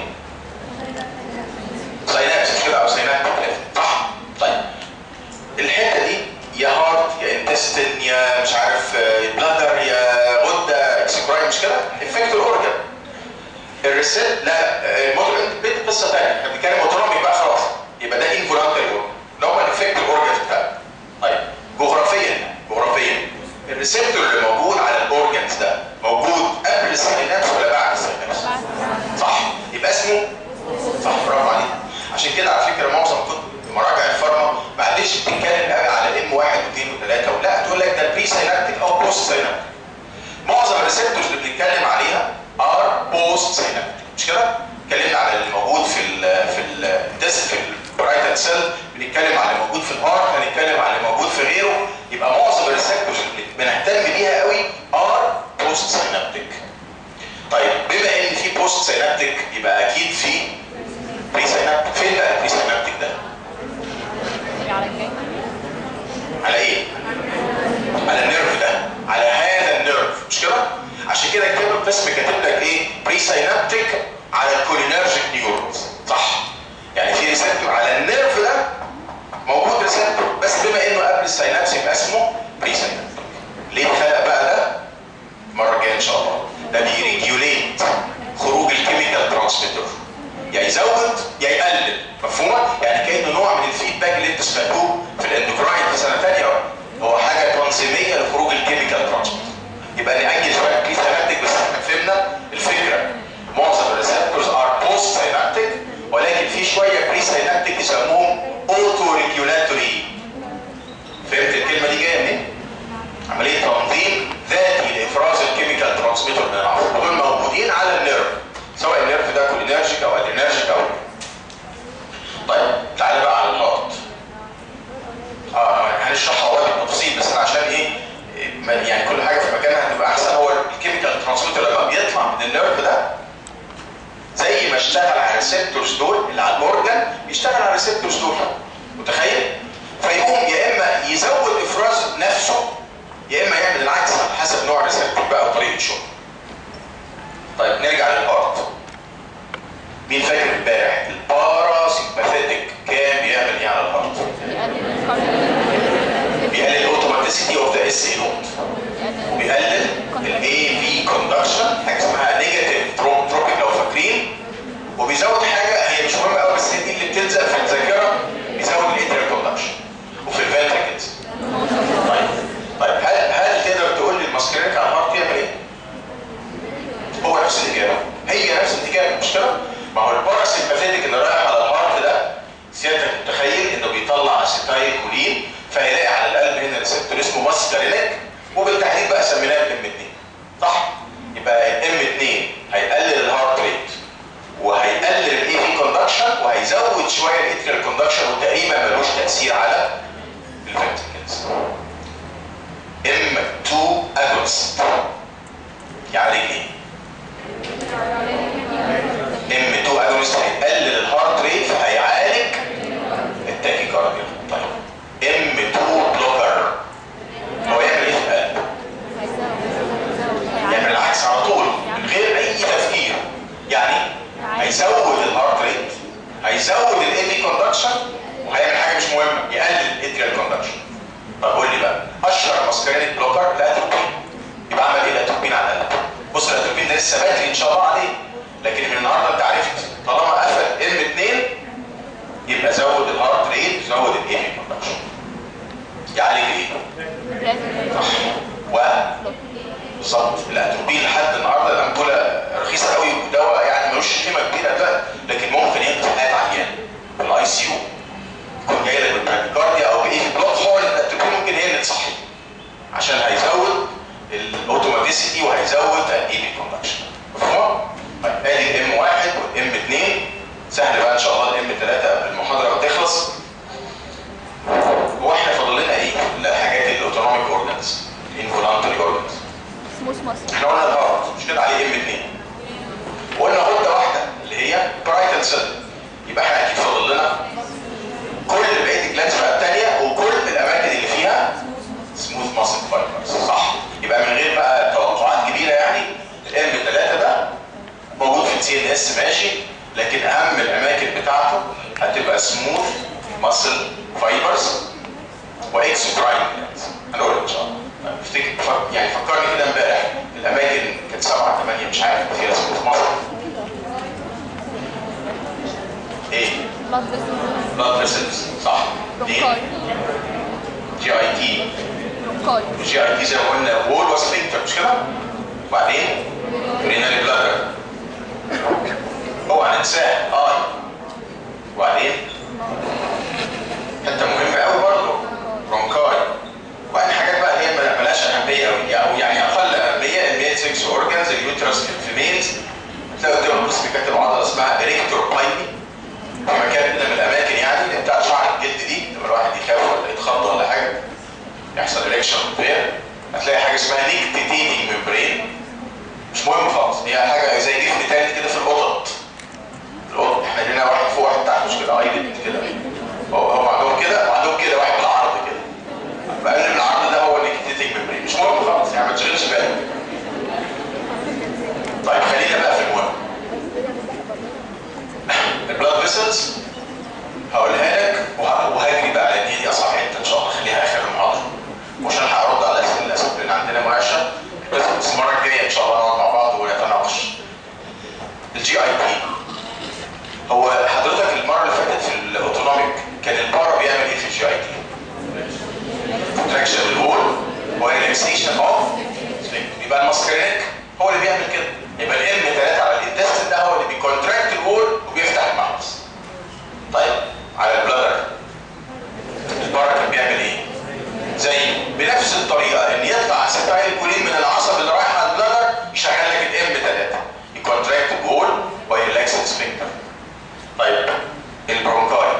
ساينابس مش كده او ساينابتيك صح طيب الحته دي يا هارت يا انتستين يا مش عارف بلادر يا غده اكسكراين مش كده؟ افكت الاورجن الريسيت لا الموتور بيت قصه ثانيه احنا بنتكلم اوتونوميك بقى خلاص يبقى ده انفولانتري اورجن اللي هم الافكت الاورجن بتاعه طيب جغرافيا جغرافيا الريسبتور اللي موجود على الاورجنز ده موجود قبل السينابس ولا بعد السينابس؟ صح يبقى اسمه صح برافو عليك عشان كده على فكره معظم كتب مراجع الفارما ما عادش بتتكلم قوي على ام واحد واثنين وثلاثه ولا تقول لك ده البري سينابتيك او بوست سينابتيك معظم الريسبتورز اللي بنتكلم عليها ار بوست سينابتيك مش كده؟ اتكلمنا على اللي موجود في ال في الديس في البرايتال سيل بنتكلم على اللي موجود في الهارت هنتكلم على اللي موجود في غيره يبقى معظم الريسبتورز اللي بنهتم بيها قوي ار بوست سينابتيك طيب بما ان في بوست سينابتيك يبقى اكيد في بري سينابتيك فين بقى البري سينابتيك ده؟ على الجاي على ايه؟ على النيرف ده على هذا النيرف مش كده؟ عشان كده كتاب القسم كاتب لك ايه؟ بري سينابتيك على الكولينرجيك نيورونز صح يعني في ريسبتور على النيرف ده موجود ريسبتور بس بما انه قبل السينابس يبقى اسمه بري سينابتيك ليه خلق بقى ده المره الجايه ان شاء الله ده بيريجيوليت خروج الكيميكال ترانسميتر يا يزود يا يقلل مفهومه يعني كانه نوع من الفيدباك اللي انتوا سمعتوه في الاندوكراين في سنه ثانيه هو حاجه تنظيميه لخروج الكيميكال ترانسميتر يبقى نأجل شويه بري سينابتيك بس احنا فهمنا الفكره معظم الريسبتورز ار بوست سينابتيك ولكن في شويه بري سينابتيك يسموهم اوتو ريجولاتوري فهمت الكلمه دي جايه منين؟ عمليه تنظيم ذاتي لافراز الكيميكال ترانسميتر من العصب دول موجودين على النيرف سواء النيرف ده كولينرجيك او ادرينرجيك او طيب تعالى بقى على الهارت اه هنشرح روابط بالتفصيل بس انا عشان ايه ما- يعني كل حاجه في مكانها هتبقى احسن هو الكيميكال ترانسميتر لما بيطلع من النيرف ده زي ما اشتغل على الريسبتورز دول اللي على الاورجن بيشتغل على الريسبتورز دول متخيل؟ فيقوم يا اما يزود افراز نفسه يا اما يعمل العكس على حسب نوع الريسبتور بقى وطريقه شغله. طيب نرجع للهارت. مين فاكر امبارح البارا سيمباثيتك كان بيعمل ايه على الهارت؟ يقلل الكارديو بيقلل الاوتوماتيسيتي اوف ذا اس اي نوت وبيقلل الاي في كوندكشن حاجه اسمها نيجاتيف تروبيك لو فاكرين وبيزود حاجه هي مش مهمه قوي بس هي دي اللي بتلزق في الذاكره بيزود الاتريال كوندكشن وفي الفنتركلز طيب طيب هل هل تقدر تقول لي الماسكرينيك على الهارت يعمل ايه؟ هو نفس الاجابه هي نفس الاجابه مش كده؟ ما هو الباراسيمباثيتك اللي رايح على الهارت ده سيادتك متخيل انه بيطلع اسيتايل كولين فهيلاقي على القلب هنا ريسبتور اسمه ماسكرينيك وبالتحديد بقى سميناه الام 2 صح؟ يبقى الام 2 هيقلل الهارت ريت وهيقلل الاي في كوندكشن وهيزود شويه الاتريال كوندكشن وتقريبا ملوش تاثير على الفنتكلز ام 2 اجونست يعني ايه؟ ام 2 اجونست هيقلل الهارت ريت فهيعالج التاكيكارديا طيب ام 2 بلوكر هو يعمل ايه في القلب؟ يعمل العكس على طول من غير اي تفكير يعني هيزود الهارت ريت هيزود الاي في كوندكشن وهيعمل حاجه مش مهمه يقلل الاتريال كوندكشن طب قول لي بقى اشهر ماسكرينيك بلوكر الاتروبين يبقى عمل ايه الاتروبين على القلب بص الاتروبين ده لسه بدري ان شاء الله عليه لكن من النهارده انت عرفت طالما قفل ام 2 يبقى زود الهارت ريت زود الاي في كوندكشن يعالج ايه؟ صح و بالظبط الاتروبين لحد النهارده الامبوله رخيصه قوي ودواء يعني ملوش قيمه كبيره ده لكن ممكن ينقذ حياه عيان في الاي سي يو يكون جاي لك بالبراكيكارديا او بايه في بلوك هول الاتروبين ممكن هي اللي تصحي عشان هيزود الاوتوماتيسيتي وهيزود الاي بي كوندكشن مفهوم؟ طيب ادي الام 1 والام 2 سهل بقى ان شاء الله الام 3 قبل المحاضره ما تخلص هو احنا فاضل لنا ايه؟ الحاجات الاوتونوميك اورجانز الانفولانتري اورجانز سموث ماسل احنا قلنا الهارت مش كده عليه ام 2 وقلنا غده واحده اللي هي برايتال سيل يبقى احنا اكيد فاضل لنا كل بقيه الجلاندز بقى الثانيه وكل الاماكن اللي فيها سموث ماسل فايبرز صح يبقى من غير بقى توقعات كبيره يعني الام 3 ده موجود في السي ان اس ماشي لكن اهم الاماكن بتاعته هتبقى سموث ماسل فايبرز واكس برايم هنقول ان شاء الله طيب، افتكر فك- يعني فكرني كده امبارح الاماكن كانت سبعه ثمانيه مش عارف فيها سموث ماسل ايه؟ بلاد فيسل بلاد فيسلز صح دي برونكاي جي اي تي برونكاي الجي اي تي زي ما قلنا وول وسفنكتر مش كده؟ وبعدين رينال بلادر اوعى ننساه اي وبعدين حته مهمه قوي برضه برونكاي وبعدين حاجات بقى اللي هي ما- ملهاش اهميه قوي او يعني اقل اهميه الميل 6 اورجانز اليوترس في ميلز هتلاقي قدام القسم كاتب عضله اسمها اريكتور بايبي في مكان كده من الاماكن يعني اللي بتاع شعر الجلد دي لما الواحد يخاف ولا يتخض ولا حاجه يحصل اريكشن فيها هتلاقي حاجه اسمها نيكتيتينينج ممبرين مش مهم خالص هي حاجه زي جفن تاني كده في القطط القطط احنا هنا واحد فوق واحد تحت مش كده ايلت كده هو هو عندهم كده وعندهم كده واحد بالعرض كده بقلب العرض ده هو النيكتيتينينج ممبرين مش مهم خالص يعني ما تشغلش بالك طيب خلينا بقى في المهم contract wall by relaxed sphincter طيب البرونكاي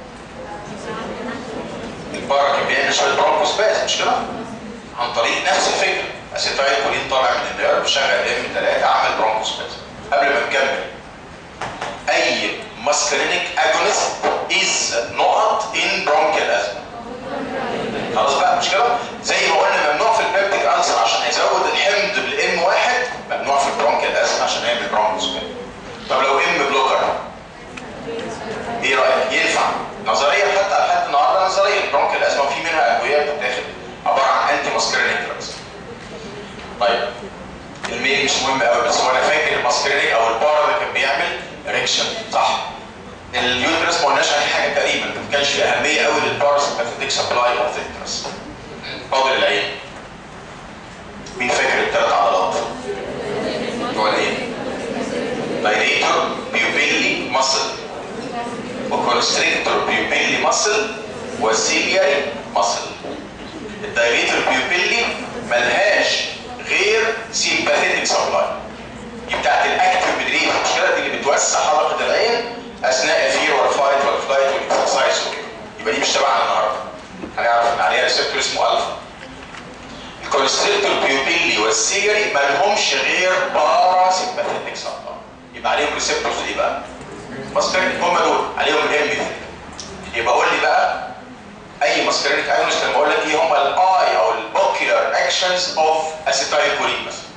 البارا كان بيعمل شويه برونكوسباز مش كده؟ عن طريق نفس الفكره اسيتايل كولين طالع من النيرف شغل ام 3 عمل برونكوسباز قبل ما نكمل اي ماسكرينيك اجونست از نقط ان برونكيال ازمه خلاص بقى مش كده؟ زي ما قلنا ممنوع في البيبتيك ألسر عشان هيزود الحمض بالام واحد ممنوع في البرونكيال ازمه عشان يعمل برونكوسباز طب لو ام بلوكر ايه رايك؟ ينفع نظريا حتى لحد النهارده نظريا البرونكيال ازمه وفي منها ادويه بتتاخد عباره عن انتي ماسكرينيك دراجز طيب الميل مش مهم قوي بس هو انا فاكر الماسكرينيك او البارا ده كان بيعمل اريكشن صح اليوترس ما قلناش عليه حاجه تقريبا ما كانش له اهميه قوي للباراسمباثيك سبلاي اوف ذا يوترس فاضل العين مين فاكر الثلاث عضلات؟ بتوع العين دايريتور بيوبيلي ماسل وكونستريكتور بيوبيلي ماسل وسيلياري ماسل الدايريتور بيوبيلي ملهاش غير سيمباثيتك سبلاي دي بتاعت الاكتف بدريد المشكله دي اللي بتوسع حلقه العين اثناء الفير والفايت والفلايت والاكسرسايز وكده يبقى دي مش تبعنا النهارده هنعرف ان عليها ريسبتور اسمه الفا الكونستريكتور بيوبيلي والسيلياري مالهمش غير بارا سيمباثيتك سبلاي يبقى عليهم ريسبتورز ايه بقى؟ ماسكرينيك هم دول عليهم الام يبقى قول لي بقى اي ماسكرينيك ايونست لما اقول لك ايه هم الاي او الاوكيولار اكشنز اوف اسيتايل كولين مثلا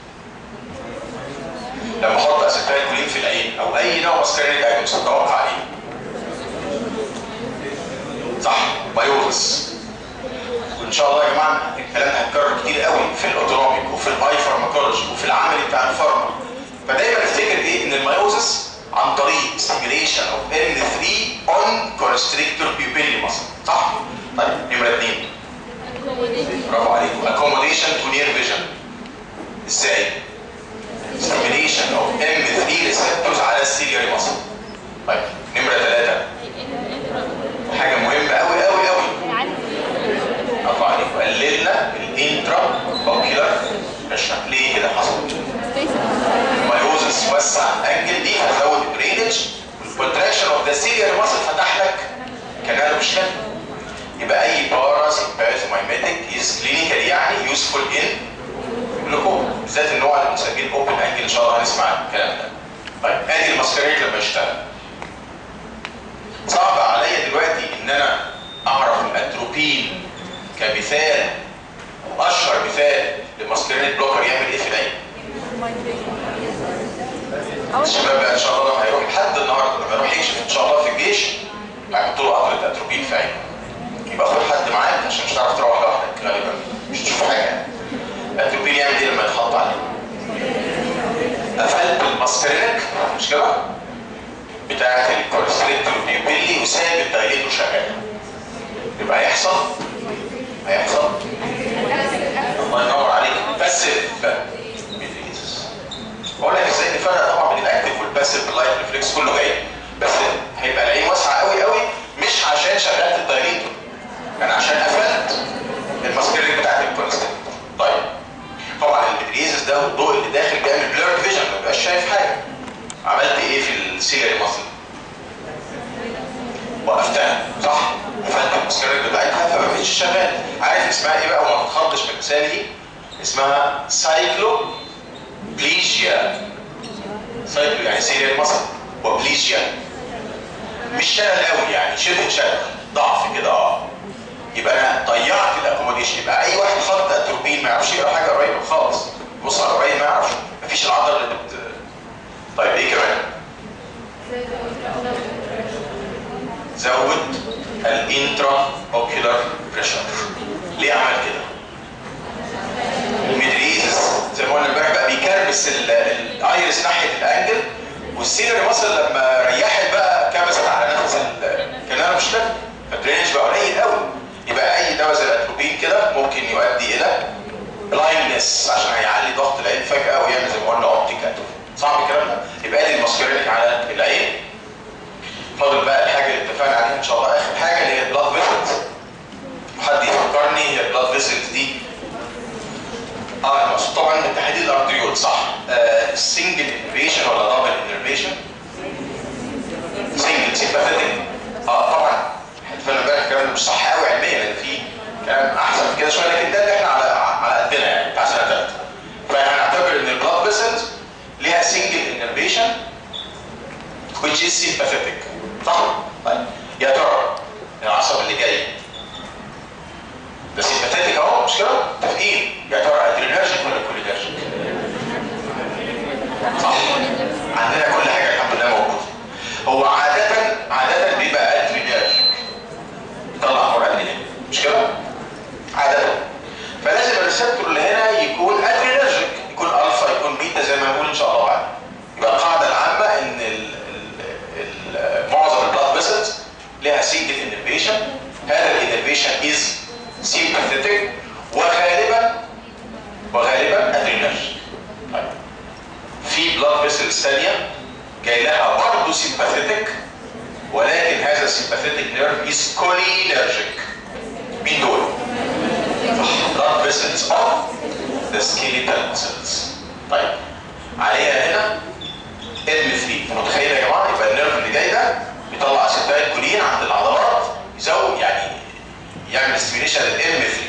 لما احط اسيتايل كولين في العين او اي نوع ماسكرينيك ايونست اتوقع ايه؟ صح بايوزس وان شاء الله يا جماعه الكلام ده هيتكرر كتير قوي في الاوتونوميك وفي الاي فارماكولوجي وفي العملي بتاع الفارما فدايما افتكر ايه ان المايوزس عن طريق stimulation of M3 on constrictor pupillary muscle صح؟ طيب نمرة اثنين برافو عليكم accommodation to near vision ازاي؟ stimulation of M3 receptors على السيلياري muscle طيب نمرة ثلاثة حاجة مهمة قوي قوي قوي برافو عليكم قللنا الانترا اوكيولار بريشر ليه كده حصل؟ مايوزس وسع انجل دي هتزود الدرينج والكونتراكشن اوف ذا سيليار ماسل فتح لك كانال مش كده يبقى اي بارا سيمباثومايميتك از كلينيكال يعني يوسفول ان جلوكوما بالذات النوع اللي بنسميه اوبن انجل ان شاء الله هنسمع الكلام ده طيب ادي الماسكريت لما يشتغل صعب عليا دلوقتي ان انا اعرف الاتروبين كمثال واشهر مثال لماسكرينيت بلوكر يعمل ايه في العين الشباب بقى ان شاء الله لما هيروح لحد النهارده لما يروح يكشف ان شاء الله في الجيش هيحط له قطره اتروبين في عينه يبقى خد حد معاك عشان مش هتعرف تروح لوحدك غالبا مش تشوف حاجه الاتروبين يعمل ايه لما يتحط عليه؟ قفلت الماسكرينك مش كده؟ بتاعت الكوليستريتور بيبلي وسايب الدايليتور شغال يبقى هيحصل هيحصل الله ينور عليك بس بقول لك ازاي نفرق طبعا بين الاكتف والباسيف واللايت ريفلكس كله جاي بس هيبقى العين واسعه قوي قوي مش عشان شغلت الدايليتور يعني عشان قفلت الماسكرينج بتاعت الكوليسترول طيب طبعا المدريزس ده والضوء اللي داخل بيعمل بلور فيجن ما بيبقاش شايف حاجه عملت ايه في السيلري ماسل وقفتها صح قفلت الماسكرينج بتاعتها فما بقتش شغال عارف اسمها ايه بقى وما تتخضش من لساني دي اسمها سايكلو بليجيا سايكلو يعني سيريال مصر وبليجيا مش شلل قوي يعني شبه شلل ضعف كده اه يبقى انا ضيعت الاكوموديشن يبقى اي واحد خط اتروبين ما يعرفش يقرا حاجه قريبه خالص بص على قريب ما يعرفش مفيش العضله اللي بت طيب ايه كمان؟ زود الانترا اوكيولار بريشر ليه عمل كده؟ الميدريزس زي ما قلنا امبارح بقى بيكربس الايرس ناحيه الانجل والسيلري مصر لما ريحت بقى كبست على نفس الكنال مش كده فالدرينج بقى قليل قوي يبقى اي دواء زي الاتروبين كده ممكن يؤدي الى بلايندنس عشان هيعلي ضغط العين فجاه ويعمل زي ما قلنا اوبتيكال صعب الكلام ده يبقى ادي الماسكرينك على العين فاضل بقى الحاجه اللي اتفقنا عليها ان شاء الله اخر حاجه اللي هي البلاد فيسلز حد يفكرني هي البلاد فيسلز دي اه المقصود طبعا تحديد الارتريول صح آه سنجل انفيشن ولا مش صح قوي علميا لان في كلام احسن من كده شويه لكن ده اللي احنا على على قدنا يعني بتاع سنه ثالثه فهنعتبر ان البلاد فيسلز ليها سنجل انرفيشن which is sympathetic صح؟ طيب يا ترى العصب اللي جاي ده sympathetic اهو مش كده؟ متفقين يا ترى ادرينرجيك ولا كولينرجيك؟ صح عندنا كل حاجه الحمد لله موجوده هو عاده عاده بيبقى ادرينرجيك يطلع هرمون ادرينال مش كده؟ عاده فلازم الريسبتور اللي هنا يكون ادرينرجيك يكون الفا يكون بيتا زي ما هنقول ان شاء الله بعد يبقى القاعده العامه ان ال ال ال معظم البلاد فيسلز لها سنجل انرفيشن هذا الانرفيشن از سيمباثيتك وغالبا وغالبا ادرينرجيك طيب في بلاد فيسلز ثانيه جاي لها برضه سيمباثيتك ولكن هذا السيمباثيتك نيرف از كولينرجيك مين دول؟ blood vessels of the skeletal cells. طيب عليها هنا M3 متخيل يا جماعه يبقى النيرف اللي جاي ده بيطلع اسيتايل كولين عند العضلات يزود يعني يعمل ستيميليشن للام 3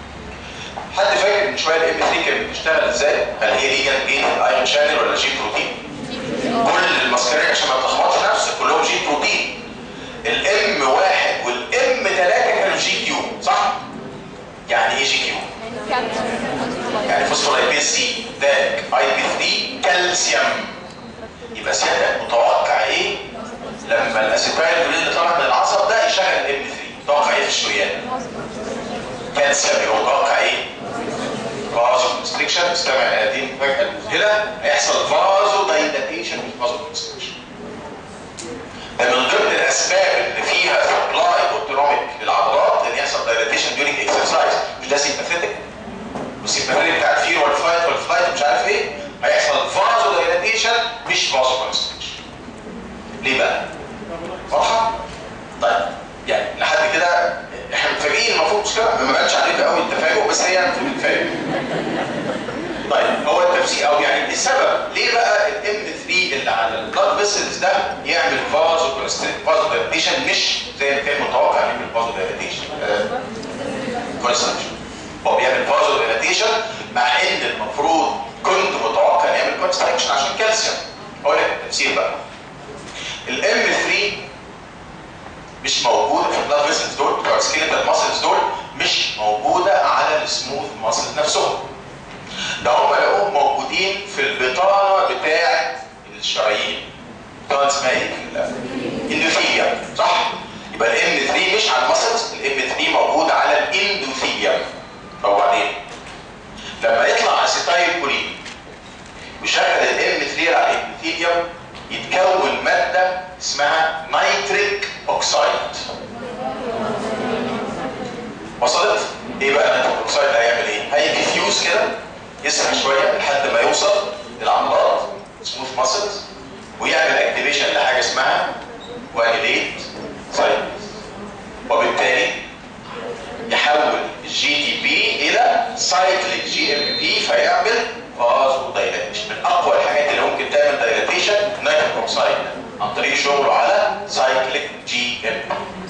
حد فاكر من شويه الام 3 كانت بتشتغل ازاي؟ هل هي ليجن جين الايرون شانل ولا جي بروتين؟ كل المسكرين عشان ما تلخبطش نفسك كلهم جي بروتين الام واحد والام ثلاثه كانوا جي كيو صح؟ يعني ايه جي كيو؟ يعني فوسفولايبيز سي داك اي بي 3 كالسيوم يبقى سيادتك متوقع ايه لما الاسيتايل كولين اللي طالع من العصب ده يشغل الام 3 متوقع ايه في الشريان؟ كالسيوم يبقى متوقع ايه؟ فازو كونستريكشن استمع هذه المفاجاه المذهله هيحصل فازو دايلاتيشن مش فازو كونستريكشن ده من ضمن الاسباب اللي فيها سبلاي اوتونوميك للعضلات ان يحصل دايلاتيشن ديورنج اكسرسايز مش ده سيمباثيتك والسيمباثيتك بتاع الفير والفايت والفلايت مش عارف ايه هيحصل فازو دايلاتيشن مش فازو كونستريكشن ليه بقى؟ واضحه؟ طيب يعني لحد كده احنا متفاجئين المفروض مش كده ما بانش عليك قوي التفاجؤ بس هي المفروض نتفاجئ طيب هو التفسير او يعني السبب ليه بقى الام 3 اللي على البلاد فيسلز ده يعمل فازو فازو دايليتيشن مش زي ما كان متوقع يعمل فازو دايليتيشن كونستراكشن هو بيعمل فازو دايليتيشن مع ان المفروض كنت متوقع يعمل كونستراكشن عشان كالسيوم هو لك التفسير بقى الام 3 مش موجوده في البلاد فيسلز دول بتوع السكيلتال ماسلز دول مش موجوده على السموث ماسلز نفسهم ده هم لقوهم موجودين في البطانه بتاع الشرايين بطانه اسمها ايه؟ الاندوثيليوم صح؟ يبقى الام 3 مش على الماسلز الام 3 موجود على الاندوثيليوم طب وبعدين لما يطلع اسيتايل كولين ويشغل الام 3 على الاندوثيليوم يتكون ماده اسمها نيتريك اوكسايد وصلت؟ ايه بقى النيتريك اوكسايد هيعمل ايه؟ هيديفيوز كده يسرح شويه لحد ما يوصل للعضلات سموث ماسلز ويعمل اكتيفيشن لحاجه اسمها كوانيليت سايكلز وبالتالي يحول الجي تي بي الى سايكليك جي ام بي فيعمل فازو دايلاتيشن من اقوى الحاجات اللي ممكن تعمل دايلاتيشن نيتريك اوكسايد عن طريق شغله على سايكليك جي ام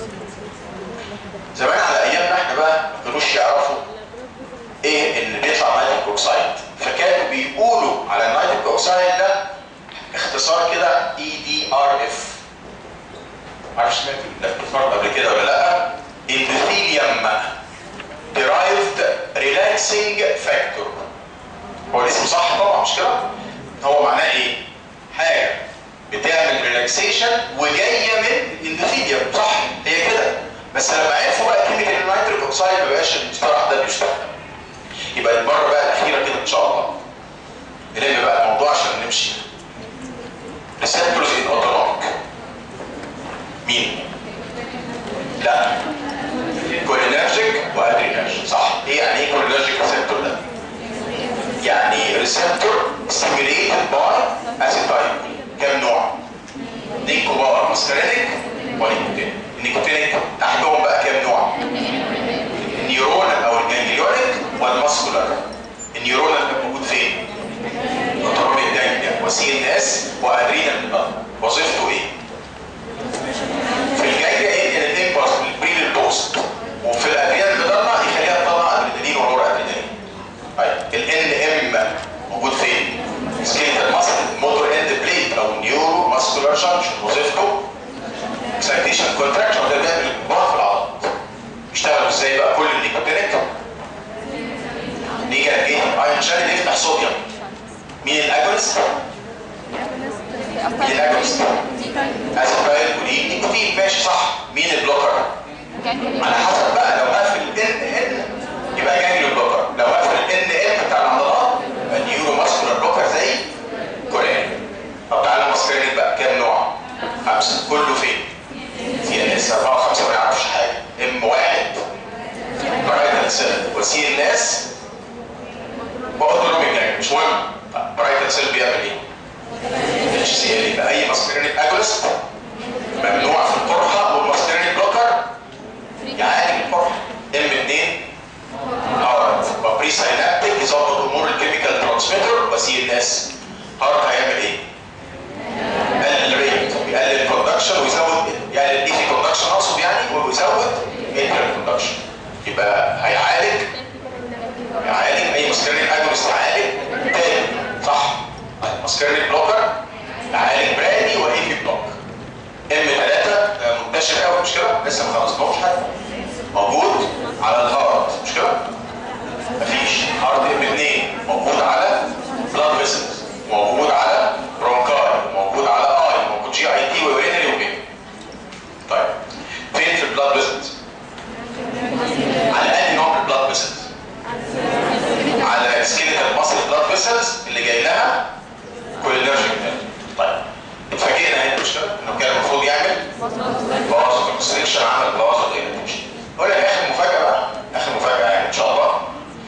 زمان على ايامنا احنا بقى ما كانوش يعرفوا ايه اللي بيطلع نيتريك اوكسايد فكانوا بيقولوا على النيتريك اوكسايد ده اختصار كده اي دي ار اف معرفش سمعت الاختصار قبل كده ولا لا endothelium derived relaxing factor هو الاسم صح طبعا مش كده هو معناه ايه حاجه بتعمل ريلاكسيشن وجايه من الاندوثيليوم صح هي كده بس لما عرفوا بقى كلمه النيتريك اوكسايد ما بقاش المصطلح ده بيشتغل يبقى المره بقى الاخيره كده ان شاء الله نلم بقى الموضوع عشان نمشي ريسبتورز ان اوتونوميك مين؟ لا كولينرجيك وادرينرجيك صح ايه يعني ايه كولينرجيك ريسبتور ده؟ يعني ريسبتور ستيميليتد باي اسيتايل كام نوع؟ اتنين كبار ماسكارينيك ونيكوتينيك النيكوتينيك تحتهم بقى كام نوع؟ النيورونال او الجانجليونيك والماسكولار النيورونال ده موجود فين؟ اوتونوميك جانجليا وسي ان اس وادرينال وظيفته ايه؟ في الجانجليا ايه الامباس البري للبوست مين الاجونست اسيتايل كولين نيكوتين ماشي صح مين البلوكر على حسب بقى لو قفل ان ان يبقى جانجليو بلوكر لو قفل ان ان بتاع العضلات يبقى نيورو ماسكولار بلوكر زي كورين طب تعالى الماسكرينيك بقى كام نوع؟ خمسه كله فين؟ سي ان اس 4 5 ما يعرفش حاجه ام واحد برايتال سيل وسي ان اس واوتونوميك يعني مش مهم برايتال سيل بيعمل ايه؟ اتش سي ال يبقى اي ماسكرينيك اجولست ممنوع في القرحه والماسكرينيك بلوكر يعالج القرحه ام 2 هارت وبري ساينابتيك يظبط امور الكيميكال ترانسميتر وسي ان اس هارت هيعمل ايه؟ يقلل الريت يقلل الكوندكشن ويزود يقلل الايزي كوندكشن اقصد يعني ويزود انتر كوندكشن يبقى هيعالج يعالج اي ماسكرينيك اجونست يعالج تاني صح ماسكرينيك بلوكر يعالج برادي وايفي بلوك ام 3 منتشر قوي مش كده؟ لسه ما خلصناهوش حاجه موجود على الهارت مش كده؟ مفيش هارت ام 2 موجود على بلاد فيسلز موجود على برونكاي موجود على اي موجود جي اي تي ويورينري وكده طيب فين في البلاد فيسلز؟ على انهي نوع من البلاد فيسلز؟ على سكيلتال ماسل بلاد فيسلز اللي جاي لها كولينرجيك طيب اتفاجئنا هنا مش كده؟ انه كان المفروض يعمل بوظ كونستريكشن عمل بوظ الانتنشن اقول لك اخر مفاجاه بقى اخر مفاجاه يعني ان شاء الله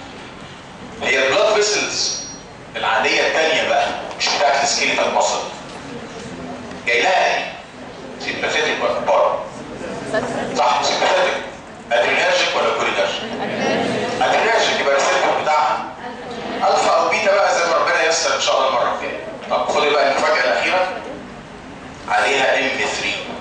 هي البلاد فيسلز العاديه الثانيه بقى مش بتاعت السكيلتال ماسل جاي لها ايه؟ سيمباثيتك ولا بارا صح سيمباثيتك ادرينرجيك ولا كولينرجيك؟ ادرينرجيك يبقى الريسبتور بتاعها الفا او بيتا بقى زي ما ربنا ييسر ان شاء الله المره الجايه طب خدي بقى المفاجاه الاخيره عليها ام 3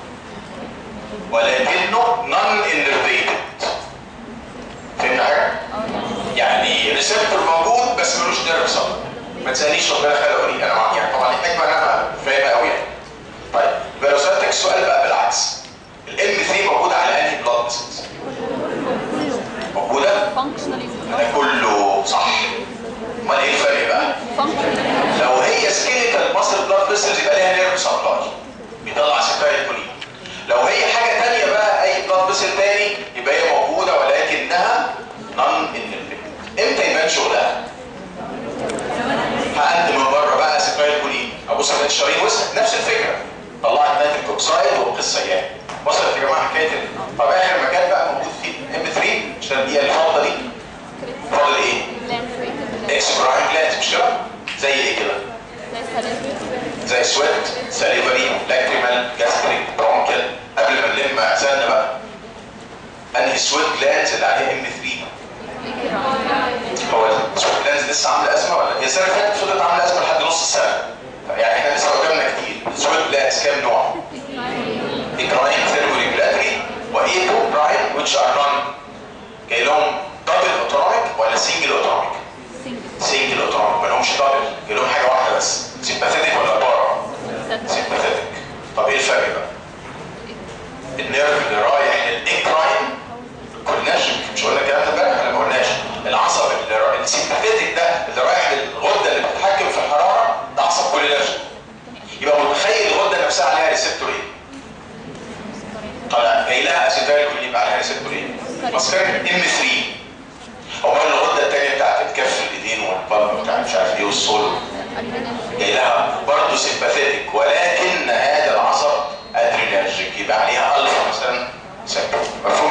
ولكنه نون انرفيتد فهمنا حاجه؟ يعني ريسبتور موجود بس ملوش نيرف سبب ما تسالنيش ربنا خلقه ليه انا مع- يعني طبعا الحكمه انا فاهمها قوي يعني طيب يبقى لو سالتك السؤال بقى بالعكس الام 3 موجوده على انهي بلاد فيسلز؟ موجوده؟ ده كله صح امال ايه الفرق بقى؟ لو هي سكيلتال ماسل بلاد فيسلز يبقى ليها نيرف سبلاي بيطلع سكايل كولين لو هي حاجه ثانيه بقى اي بلاد فيسل ثاني يبقى هي موجوده ولكنها نون انرفيتد امتى يبان شغلها؟ هقد من بره بقى سكايل كولين ابص على الشرايين وسط نفس الفكره طلعت نيتريك اوكسايد والقصه يعني وصلت يا جماعه حكايه ال- طب اخر مكان بقى موجود فيه ام 3 عشان الدقيقه اللي فاضله دي فاضل ايه؟ اكس برايم جلاند مش كده؟ زي ايه كده؟ زي سويت ساليفري لاكريمال جاستريك برونكل قبل ما نلم اعزالنا بقى انهي سويت جلاندز اللي عليها ام 3 هو السويت جلاندز لسه عامله ازمه ولا هي السنه اللي فاتت فضلت عامله ازمه لحد نص السنه يعني احنا لسه قدامنا كتير السويت جلاندز كام نوع؟ اكراين ثيرمو ريجولاتري وايبو برايم which are non جاي لهم دبل اوتونوميك ولا سنجل اوتونوميك؟ سنجل اوتونوميك ما لهمش دبل جاي لهم حاجه واحده بس سيمباثيتك ولا بارا؟ سيمباثيتك طب ايه الفرق بقى؟ النيرف اللي رايح للاكراين قلناش مش قلنا الكلام ده امبارح ولا ما قلناش العصب اللي را... السيمباثيتك ده اللي رايح للغده اللي بتتحكم في الحراره ده عصب كولينرجيك يبقى متخيل الغده نفسها عليها ريسبتور ايه؟ طلع جاي لها اسيتايل كولين يبقى عليها ريسبتور ايه؟ ماسكارين ام 3 امال الغده الثانيه بتاعت الكف الايدين والبلب بتاع مش عارف ايه والصول جاي لها برضه سيمباثيتك ولكن هذا العصب ادرينرجيك يبقى عليها الفا مثلا سيمبل مفهوم